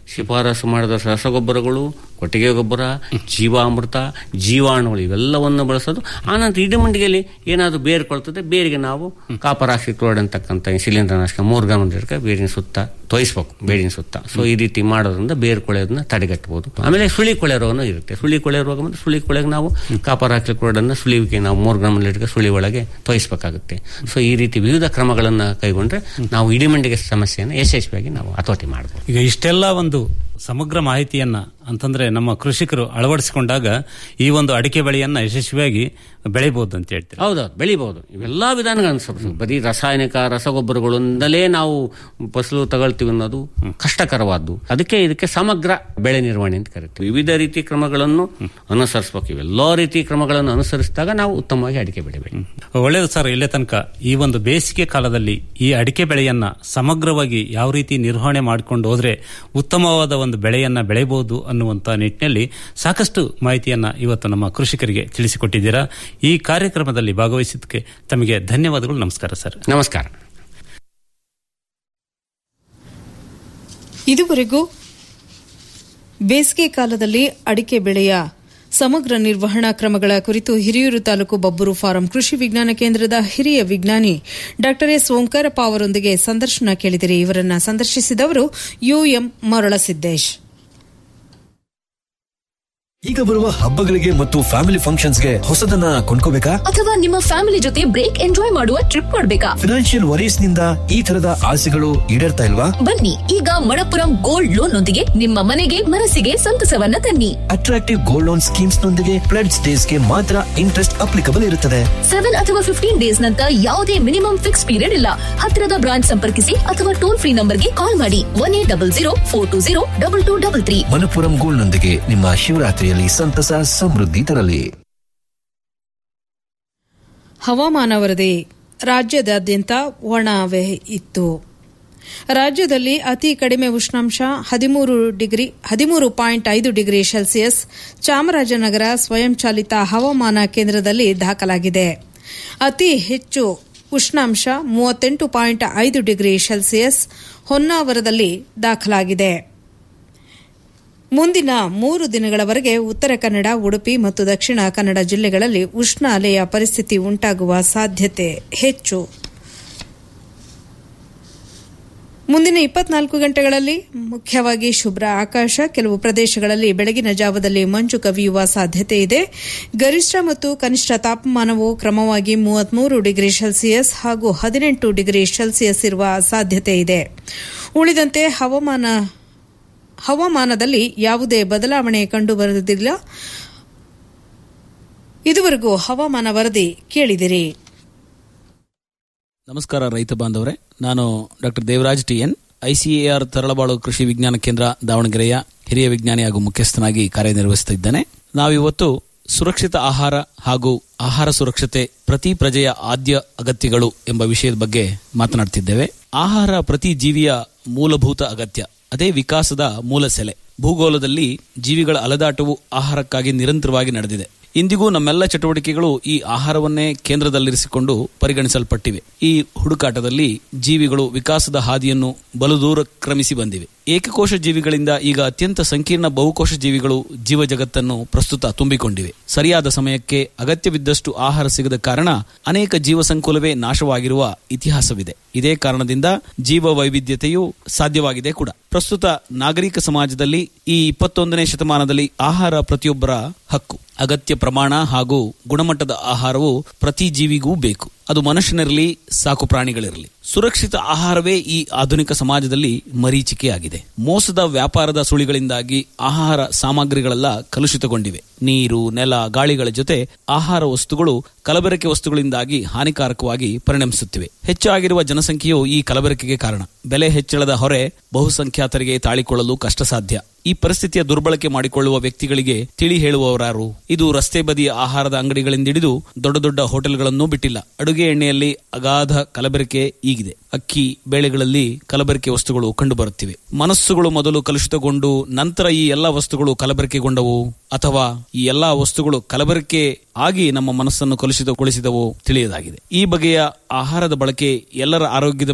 Speaker 14: ಶಿಫಾರಸು ಮಾಡಿದ ರಸಗೊಬ್ಬರಗಳು ಕೊಟ್ಟಿಗೆ ಗೊಬ್ಬರ ಜೀವಾಮೃತ ಜೀವಾಣುಗಳು ಇವೆಲ್ಲವನ್ನು ಬಳಸೋದು ಆನಂತರ ಇಡಮಂಡಿಗೆಯಲ್ಲಿ ಏನಾದರೂ ಬೇರ್ಕೊಳ್ತದೆ ಬೇರಿಗೆ ನಾವು ಕಾಪರಾಕ್ಸಿ ಕ್ಲೋರೈಡ್ ಅಂತಕ್ಕಂಥ ಶಿಲೀಂಧ್ರನಾಶಕ ಮೂರು ಗ್ರಾಮ್ ಇಟ್ಕ ಬೇರಿನ ಸುತ್ತ ತೋಯಿಸ್ಬೇಕು ಬೇರಿನ ಸುತ್ತ ಸೊ ಈ ರೀತಿ ಮಾಡೋದ್ರಿಂದ ಬೇರು ಕೊಳೆಯೋದನ್ನ ತಡೆಗಟ್ಟಬಹುದು ಆಮೇಲೆ ಸುಳಿ ಕೊಳೆ ರೋಗನೂ ಇರುತ್ತೆ ಸುಳಿ ಕೊಳೆ ರೋಗ ಬಂದ್ರೆ ಸುಳಿ ಕೊಳೆಗೆ ನಾವು ಕಾಪರ್ ಹಾಕಿ ಕ್ಲೋರೈಡನ್ನು ಸುಳಿವಿಗೆ ನಾವು ಮೂರು ಗ್ರಾಮ್ ಇಟ್ಕ ಸುಳಿ ಒಳಗೆ ತೋಯಿಸ್ಬೇಕಾಗುತ್ತೆ ಸೊ ಈ ರೀತಿ ವಿವಿಧ ಕ್ರಮಗಳನ್ನು ಕೈಗೊಂಡ್ರೆ ನಾವು ಇಡಿಮಂಡಿಗೆ ಸಮಸ್ಯೆಯನ್ನು ಯಶಸ್ವಿಯಾಗಿ ನಾವು ಹತೋಟಿ ಮಾಡಬಹುದು
Speaker 13: ಈಗ ಇಷ್ಟೆಲ್ಲ ಒಂದು ಸಮಗ್ರ ಮಾಹಿತಿಯನ್ನ ಅಂತಂದ್ರೆ ನಮ್ಮ ಕೃಷಿಕರು ಅಳವಡಿಸಿಕೊಂಡಾಗ ಈ ಒಂದು ಅಡಿಕೆ ಬೆಳೆಯನ್ನ ಯಶಸ್ವಿಯಾಗಿ ಬೆಳಿಬಹುದು ಅಂತ ಹೇಳ್ತೀವಿ
Speaker 14: ಹೌದೌದು ಬೆಳಿಬಹುದು ಇವೆಲ್ಲಾ ವಿಧಾನಗಳನ್ನು ಅನುಸರಿಸಬೇಕು ಬರೀ ರಾಸಾಯನಿಕ ರಸಗೊಬ್ಬರಗಳಿಂದಲೇ ನಾವು ಫಸಲು ತಗೊಳ್ತೀವಿ ಅನ್ನೋದು ಕಷ್ಟಕರವಾದ್ದು ಅದಕ್ಕೆ ಇದಕ್ಕೆ ಸಮಗ್ರ ಬೆಳೆ ನಿರ್ವಹಣೆ ಅಂತ ಕರಿತೀವಿ ವಿವಿಧ ರೀತಿ ಕ್ರಮಗಳನ್ನು ಅನುಸರಿಸಬೇಕು ಇವೆಲ್ಲಾ ರೀತಿ ಕ್ರಮಗಳನ್ನು ಅನುಸರಿಸಿದಾಗ ನಾವು ಉತ್ತಮವಾಗಿ ಅಡಿಕೆ ಬೆಳಿಬೇಕು
Speaker 13: ಒಳ್ಳೆಯದು ಸರ್ ಇಲ್ಲೇ ತನಕ ಈ ಒಂದು ಬೇಸಿಗೆ ಕಾಲದಲ್ಲಿ ಈ ಅಡಿಕೆ ಬೆಳೆಯನ್ನ ಸಮಗ್ರವಾಗಿ ಯಾವ ರೀತಿ ನಿರ್ವಹಣೆ ಮಾಡಿಕೊಂಡು ಹೋದ್ರೆ ಉತ್ತಮವಾದ ಒಂದು ಬೆಳೆಯನ್ನ ಬೆಳೆಯಬಹುದು ಅನ್ನುವಂತ ನಿಟ್ಟಿನಲ್ಲಿ ಸಾಕಷ್ಟು ಮಾಹಿತಿಯನ್ನ ಇವತ್ತು ನಮ್ಮ ಕೃಷಿಕರಿಗೆ ತಿಳಿಸಿಕೊಟ್ಟಿದ್ದೀರಾ ಈ ಕಾರ್ಯಕ್ರಮದಲ್ಲಿ ಭಾಗವಹಿಸಿದ್ದಕ್ಕೆ ತಮಗೆ ಧನ್ಯವಾದಗಳು ನಮಸ್ಕಾರ ಸರ್
Speaker 14: ನಮಸ್ಕಾರ
Speaker 7: ಇದುವರೆಗೂ ಬೇಸಿಗೆ ಕಾಲದಲ್ಲಿ ಅಡಿಕೆ ಬೆಳೆಯ ಸಮಗ್ರ ನಿರ್ವಹಣಾ ಕ್ರಮಗಳ ಕುರಿತು ಹಿರಿಯೂರು ತಾಲೂಕು ಬಬ್ಬೂರು ಫಾರಂ ಕೃಷಿ ವಿಜ್ಞಾನ ಕೇಂದ್ರದ ಹಿರಿಯ ವಿಜ್ಞಾನಿ ಡಾ ಎಸ್ ಓಂಕಾರಪ್ಪ ಅವರೊಂದಿಗೆ ಸಂದರ್ಶನ ಕೇಳಿದಿರಿ ಇವರನ್ನ ಸಂದರ್ಶಿಸಿದವರು ಯುಎಂ ಮರಳಸಿದ್ದೇಶ್
Speaker 11: ಈಗ ಬರುವ ಹಬ್ಬಗಳಿಗೆ ಮತ್ತು ಫ್ಯಾಮಿಲಿ ಫಂಕ್ಷನ್ಸ್ಗೆ ಹೊಸದನ್ನ ಕೊಂಡ್ಕೋಬೇಕಾ
Speaker 12: ಅಥವಾ ನಿಮ್ಮ ಫ್ಯಾಮಿಲಿ ಜೊತೆ ಬ್ರೇಕ್ ಎಂಜಾಯ್ ಮಾಡುವ ಟ್ರಿಪ್ ಮಾಡಬೇಕಾ
Speaker 11: ಫಿನಾನ್ಷಿಯಲ್ ವರೀಸ್ ನಿಂದ ಈ ತರದ ಆಸೆಗಳು ಈಡೇರ್ತಾ ಇಲ್ವಾ
Speaker 12: ಬನ್ನಿ ಈಗ ಮಣಪುರಂ ಗೋಲ್ಡ್ ಲೋನ್ ನೊಂದಿಗೆ ನಿಮ್ಮ ಮನೆಗೆ ಮನಸ್ಸಿಗೆ ಸಂತಸವನ್ನ ತನ್ನಿ
Speaker 11: ಅಟ್ರಾಕ್ಟಿವ್ ಗೋಲ್ಡ್ ಲೋನ್ ಸ್ಕೀಮ್ಸ್ ನೊಂದಿಗೆ ಪ್ಲೆಡ್ ಸ್ಟೇಸ್ ಗೆ ಮಾತ್ರ ಇಂಟ್ರೆಸ್ಟ್ ಅಪ್ಲಿಕಬಲ್ ಇರುತ್ತದೆ
Speaker 12: ಸೆವೆನ್ ಅಥವಾ ಫಿಫ್ಟೀನ್ ಡೇಸ್ ನಂತರ ಯಾವುದೇ ಮಿನಿಮಮ್ ಫಿಕ್ಸ್ ಪೀರಿಯಡ್ ಇಲ್ಲ ಹತ್ತಿರದ ಬ್ರಾಂಚ್ ಸಂಪರ್ಕಿಸಿ ಅಥವಾ ಟೋಲ್ ಫ್ರೀ ನಂಬರ್ಗೆ ಕಾಲ್ ಮಾಡಿ one eight double zero four two zero double two double three
Speaker 11: Manappuram gold ನೊಂದಿಗೆ ನಿಮ್ಮ ಶಿವರಾತ್ರಿಯಲ್ಲಿ ಸಂತಸ ಸಮೃದ್ಧಿ ತರಲಿ
Speaker 7: ಹವಾಮಾನ ವರದಿ ರಾಜ್ಯದಾದ್ಯಂತ ಒಣವೆ ಇತ್ತು ರಾಜ್ಯದಲ್ಲಿ ಅತಿ ಕಡಿಮೆ ಉಷ್ಣಾಂಶ ಹದಿಮೂರು ಡಿಗ್ರಿ ಹದಿಮೂರು ಪಾಯಿಂಟ್ ಐದು ಡಿಗ್ರಿ ಸೆಲ್ಸಿಯಸ್ ಚಾಮರಾಜನಗರ ಸ್ವಯಂಚಾಲಿತ ಹವಾಮಾನ ಕೇಂದ್ರದಲ್ಲಿ ದಾಖಲಾಗಿದೆ ಅತಿ ಹೆಚ್ಚು ಉಷ್ಣಾಂಶ ಮೂವತ್ತೆಂಟು ಪಾಯಿಂಟ್ ಐದು ಡಿಗ್ರಿ ಸೆಲ್ಸಿಯಸ್ ಹೊನ್ನಾವರದಲ್ಲಿ ದಾಖಲಾಗಿದೆ ಮುಂದಿನ ಮೂರು ದಿನಗಳವರೆಗೆ ಉತ್ತರ ಕನ್ನಡ ಉಡುಪಿ ಮತ್ತು ದಕ್ಷಿಣ ಕನ್ನಡ ಜಿಲ್ಲೆಗಳಲ್ಲಿ ಉಷ್ಣ ಅಲೆಯ ಪರಿಸ್ಥಿತಿ ಉಂಟಾಗುವ ಸಾಧ್ಯತೆ ಹೆಚ್ಚು ಮುಂದಿನ ಇಪ್ಪತ್ನಾಲ್ಕು ಗಂಟೆಗಳಲ್ಲಿ ಮುಖ್ಯವಾಗಿ ಶುಭ್ರ ಆಕಾಶ ಕೆಲವು ಪ್ರದೇಶಗಳಲ್ಲಿ ಬೆಳಗಿನ ಜಾವದಲ್ಲಿ ಮಂಜು ಕವಿಯುವ ಸಾಧ್ಯತೆ ಇದೆ ಗರಿಷ್ಠ ಮತ್ತು ಕನಿಷ್ಠ ತಾಪಮಾನವು ಕ್ರಮವಾಗಿ ಮೂವತ್ಮೂರು ಡಿಗ್ರಿ ಸೆಲ್ಸಿಯಸ್ ಹಾಗೂ ಹದಿನೆಂಟು ಡಿಗ್ರಿ ಸೆಲ್ಸಿಯಸ್ ಇರುವ ಸಾಧ್ಯತೆ ಇದೆ ಉಳಿದಂತೆ ಹವಾಮಾನ ಹವಾಮಾನದಲ್ಲಿ ಯಾವುದೇ ಬದಲಾವಣೆ ಕಂಡುಬರುವುದಿಲ್ಲ ಇದುವರೆಗೂ ಹವಾಮಾನ ವರದಿ ಕೇಳಿದಿರಿ
Speaker 15: ನಮಸ್ಕಾರ ರೈತ ಬಾಂಧವರೇ ನಾನು doctor Devaraj T N ICAR Taralabalu ಕೃಷಿ ವಿಜ್ಞಾನ ಕೇಂದ್ರ ದಾವಣಗೆರೆಯ ಹಿರಿಯ ವಿಜ್ಞಾನಿ ಹಾಗೂ ಮುಖ್ಯಸ್ಥನಾಗಿ ಕಾರ್ಯನಿರ್ವಹಿಸುತ್ತಿದ್ದೇನೆ ನಾವಿವತ್ತು ಸುರಕ್ಷಿತ ಆಹಾರ ಹಾಗೂ ಆಹಾರ ಸುರಕ್ಷತೆ ಪ್ರತಿ ಪ್ರಜೆಯ ಆದ್ಯ ಅಗತ್ಯಗಳು ಎಂಬ ವಿಷಯದ ಬಗ್ಗೆ ಮಾತನಾಡ್ತಿದ್ದೇವೆ ಆಹಾರ ಪ್ರತಿ ಜೀವಿಯ ಮೂಲಭೂತ ಅಗತ್ಯ ಅದೇ ವಿಕಾಸದ ಮೂಲ ಸೆಲೆ ಭೂಗೋಳದಲ್ಲಿ ಜೀವಿಗಳ ಅಲದಾಟವು ಆಹಾರಕ್ಕಾಗಿ ನಿರಂತರವಾಗಿ ನಡೆದಿದೆ ಇಂದಿಗೂ ನಮ್ಮೆಲ್ಲ ಚಟುವಟಿಕೆಗಳು ಈ ಆಹಾರವನ್ನೇ ಕೇಂದ್ರದಲ್ಲಿರಿಸಿಕೊಂಡು ಪರಿಗಣಿಸಲ್ಪಟ್ಟಿವೆ ಈ ಹುಡುಕಾಟದಲ್ಲಿ ಜೀವಿಗಳು ವಿಕಾಸದ ಹಾದಿಯನ್ನು ಬಲು ದೂರ ಕ್ರಮಿಸಿ ಬಂದಿವೆ ಏಕಕೋಶ ಜೀವಿಗಳಿಂದ ಈಗ ಅತ್ಯಂತ ಸಂಕೀರ್ಣ ಬಹುಕೋಶ ಜೀವಿಗಳು ಜೀವ ಜಗತ್ತನ್ನು ಪ್ರಸ್ತುತ ತುಂಬಿಕೊಂಡಿವೆ ಸರಿಯಾದ ಸಮಯಕ್ಕೆ ಅಗತ್ಯವಿದ್ದಷ್ಟು ಆಹಾರ ಸಿಗದ ಕಾರಣ ಅನೇಕ ಜೀವ ಸಂಕುಲವೇ ನಾಶವಾಗಿರುವ ಇತಿಹಾಸವಿದೆ ಇದೇ ಕಾರಣದಿಂದ ಜೀವ ವೈವಿಧ್ಯತೆಯು ಸಾಧ್ಯವಾಗಿದೆ ಕೂಡ ಪ್ರಸ್ತುತ ನಾಗರಿಕ ಸಮಾಜದಲ್ಲಿ ಈ ಇಪ್ಪತ್ತೊಂದನೇ ಶತಮಾನದಲ್ಲಿ ಆಹಾರ ಪ್ರತಿಯೊಬ್ಬರ ಹಕ್ಕು ಅಗತ್ಯ ಪ್ರಮಾಣ ಹಾಗೂ ಗುಣಮಟ್ಟದ ಆಹಾರವು ಪ್ರತಿ ಜೀವಿಗೂ ಬೇಕು ಅದು ಮನುಷ್ಯನಿರಲಿ ಸಾಕು ಪ್ರಾಣಿಗಳಿರಲಿ ಸುರಕ್ಷಿತ ಆಹಾರವೇ ಈ ಆಧುನಿಕ ಸಮಾಜದಲ್ಲಿ ಮರೀಚಿಕೆಯಾಗಿದೆ ಮೋಸದ ವ್ಯಾಪಾರದ ಸುಳಿಗಳಿಂದಾಗಿ ಆಹಾರ ಸಾಮಗ್ರಿಗಳೆಲ್ಲ ಕಲುಷಿತಗೊಂಡಿವೆ ನೀರು ನೆಲ ಗಾಳಿಗಳ ಜೊತೆ ಆಹಾರ ವಸ್ತುಗಳು ಕಲಬೆರಕೆ ವಸ್ತುಗಳಿಂದಾಗಿ ಹಾನಿಕಾರಕವಾಗಿ ಪರಿಣಮಿಸುತ್ತಿವೆ ಹೆಚ್ಚಾಗಿರುವ ಜನಸಂಖ್ಯೆಯು ಈ ಕಲಬೆರಕೆಗೆ ಕಾರಣ ಬೆಲೆ ಹೆಚ್ಚಳದ ಹೊರೆ ಬಹುಸಂಖ್ಯಾತರಿಗೆ ತಾಳಿಕೊಳ್ಳಲು ಕಷ್ಟ ಸಾಧ್ಯ ಈ ಪರಿಸ್ಥಿತಿಯ ದುರ್ಬಳಕೆ ಮಾಡಿಕೊಳ್ಳುವ ವ್ಯಕ್ತಿಗಳಿಗೆ ತಿಳಿ ಹೇಳುವವರಾರು ಇದು ರಸ್ತೆ ಬದಿಯ ಆಹಾರದ ಅಂಗಡಿಗಳಿಂದಿಡಿದು ದೊಡ್ಡ ದೊಡ್ಡ ಹೋಟೆಲ್ಗಳನ್ನೂ ಬಿಟ್ಟಿಲ್ಲ ಅಡುಗೆ ಎಣ್ಣೆಯಲ್ಲಿ ಅಗಾಧ ಕಲಬೆರಕೆ ಈಗಿದೆ ಅಕ್ಕಿ ಬೇಳೆಗಳಲ್ಲಿ ಕಲಬೆರಕೆ ವಸ್ತುಗಳು ಕಂಡುಬರುತ್ತಿವೆ ಮನಸ್ಸುಗಳು ಮೊದಲು ಕಲುಷಿತಗೊಂಡು ನಂತರ ಈ ಎಲ್ಲಾ ವಸ್ತುಗಳು ಕಲಬೆರಕೆಗೊಂಡವು ಅಥವಾ ಈ ಎಲ್ಲಾ ವಸ್ತುಗಳು ಕಲಬೆರಕೆ ಆಗಿ ನಮ್ಮ ಮನಸ್ಸನ್ನು ಕಲುಷಿತಗೊಳಿಸಿದವೋ ತಿಳಿಯದಾಗಿದೆ ಈ ಬಗೆಯ ಆಹಾರದ ಬಳಕೆ ಎಲ್ಲರ ಆರೋಗ್ಯದ ಮೇಲೆ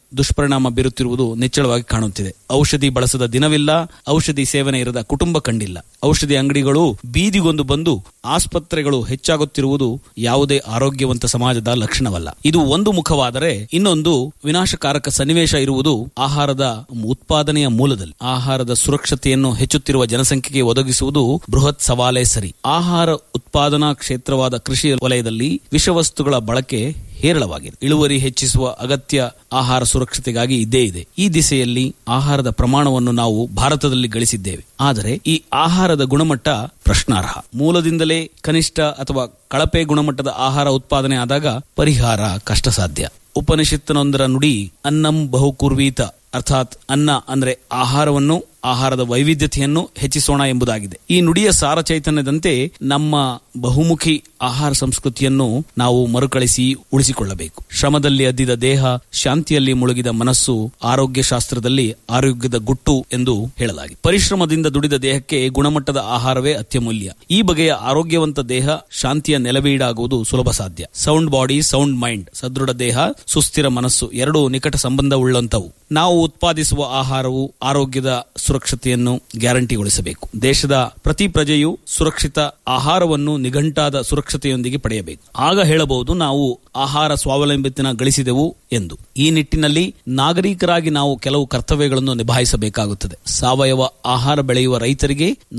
Speaker 15: ದುಷ್ಪರಿಣಾಮ ಬೀರುತ್ತಿರುವುದು ನಿಚ್ಚಳವಾಗಿ ಕಾಣುತ್ತಿದೆ ಔಷಧಿ ಬಳಸದ ದಿನವಿಲ್ಲ ಔಷಧಿ ಸೇವನೆ ಇರದ ಕುಟುಂಬ ಕಂಡಿಲ್ಲ ಔಷಧಿ ಅಂಗಡಿಗಳು ಬೀದಿಗೊಂದು ಬಂದು ಆಸ್ಪತ್ರೆಗಳು ಹೆಚ್ಚಾಗುತ್ತಿರುವುದು ಯಾವುದೇ ಆರೋಗ್ಯವಂತ ಸಮಾಜದ ಲಕ್ಷಣವಲ್ಲ ಇದು ಒಂದು ಮುಖವಾದರೆ ಇನ್ನೊಂದು ವಿನಾಶಕಾರಕ ಸನ್ನಿವೇಶ ಇರುವುದು ಆಹಾರದ ಉತ್ಪಾದನೆಯ ಮೂಲದಲ್ಲಿ ಆಹಾರದ ಸುರಕ್ಷತೆಯನ್ನು ಹೆಚ್ಚುತ್ತಿರುವ ಜನಸಂಖ್ಯೆಗೆ ಒದಗಿಸುವುದು ಬೃಹತ್ ಸವಾಲೇ ಸರಿ ಆಹಾರ ಉತ್ಪಾದನಾ ಕ್ಷೇತ್ರವಾದ ಕೃಷಿ ವಲಯದಲ್ಲಿ ವಿಷವಸ್ತುಗಳ ಬಳಕೆ ಹೇರಳವಾಗಿದೆ ಇಳುವರಿ ಹೆಚ್ಚಿಸುವ ಅಗತ್ಯ ಆಹಾರ ಸುರಕ್ಷತೆಗಾಗಿ ಇದ್ದೇ ಇದೆ ಈ ದಿಸೆಯಲ್ಲಿ ಆಹಾರದ ಪ್ರಮಾಣವನ್ನು ನಾವು ಭಾರತದಲ್ಲಿ ಗಳಿಸಿದ್ದೇವೆ ಆದರೆ ಈ ಆಹಾರದ ಗುಣಮಟ್ಟ ಪ್ರಶ್ನಾರ್ಹ ಮೂಲದಿಂದಲೇ ಕನಿಷ್ಠ ಅಥವಾ ಕಳಪೆ ಗುಣಮಟ್ಟದ ಆಹಾರ ಉತ್ಪಾದನೆ ಆದಾಗ ಪರಿಹಾರ ಕಷ್ಟ ಸಾಧ್ಯ ಉಪನಿಷತ್ತಿನೊಂದರ ನುಡಿ ಅನ್ನಂ ಬಹುಕುರ್ವೀತ ಅರ್ಥಾತ್ ಅನ್ನ ಅಂದ್ರೆ ಆಹಾರವನ್ನು ಆಹಾರದ ವೈವಿಧ್ಯತೆಯನ್ನು ಹೆಚ್ಚಿಸೋಣ ಎಂಬುದಾಗಿದೆ ಈ ನುಡಿಯ ಸಾರ ಚೈತನ್ಯದಂತೆ ನಮ್ಮ ಬಹುಮುಖಿ ಆಹಾರ ಸಂಸ್ಕೃತಿಯನ್ನು ನಾವು ಮರುಕಳಿಸಿ ಉಳಿಸಿಕೊಳ್ಳಬೇಕು ಶ್ರಮದಲ್ಲಿ ಅದ್ದಿದ ದೇಹ ಶಾಂತಿಯಲ್ಲಿ ಮುಳುಗಿದ ಮನಸ್ಸು ಆರೋಗ್ಯ ಶಾಸ್ತ್ರದಲ್ಲಿ ಆರೋಗ್ಯದ ಗುಟ್ಟು ಎಂದು ಹೇಳಲಾಗಿದೆ ಪರಿಶ್ರಮದಿಂದ ದುಡಿದ ದೇಹಕ್ಕೆ ಗುಣಮಟ್ಟದ ಆಹಾರವೇ ಅತ್ಯಮೂಲ್ಯ ಈ ಬಗೆಯ ಆರೋಗ್ಯವಂತ ದೇಹ ಶಾಂತಿಯ ನೆಲವೀಡಾಗುವುದು ಸುಲಭ ಸಾಧ್ಯ ಸೌಂಡ್ ಬಾಡಿ ಸೌಂಡ್ ಮೈಂಡ್ ಸದೃಢ ದೇಹ ಸುಸ್ಥಿರ ಮನಸ್ಸು ಎರಡೂ ನಿಕಟ ಸಂಬಂಧವುಳ್ಳಂತವು ನಾವು ಉತ್ಪಾದಿಸುವ ಆಹಾರವು ಆರೋಗ್ಯದ ಸುರಕ್ಷತೆಯನ್ನು ಗ್ಯಾರಂಟಿಗೊಳಿಸಬೇಕು ದೇಶದ ಪ್ರತಿ ಪ್ರಜೆಯು ಸುರಕ್ಷಿತ ಆಹಾರವನ್ನು ನಿಘಂಟಾದ ಸುರಕ್ಷತೆಯೊಂದಿಗೆ ಪಡೆಯಬೇಕು ಆಗ ಹೇಳಬಹುದು ನಾವು ಆಹಾರ ಸ್ವಾವಲಂಬಿತನ ಗಳಿಸಿದೆವು ಎಂದು ಈ ನಿಟ್ಟಿನಲ್ಲಿ ನಾಗರಿಕರಾಗಿ ನಾವು ಕೆಲವು ಕರ್ತವ್ಯಗಳನ್ನು ನಿಭಾಯಿಸಬೇಕಾಗುತ್ತದೆ ಸಾವಯವ ಆಹಾರ ಬೆಳೆಯುವ ರೈತರಿಗೆ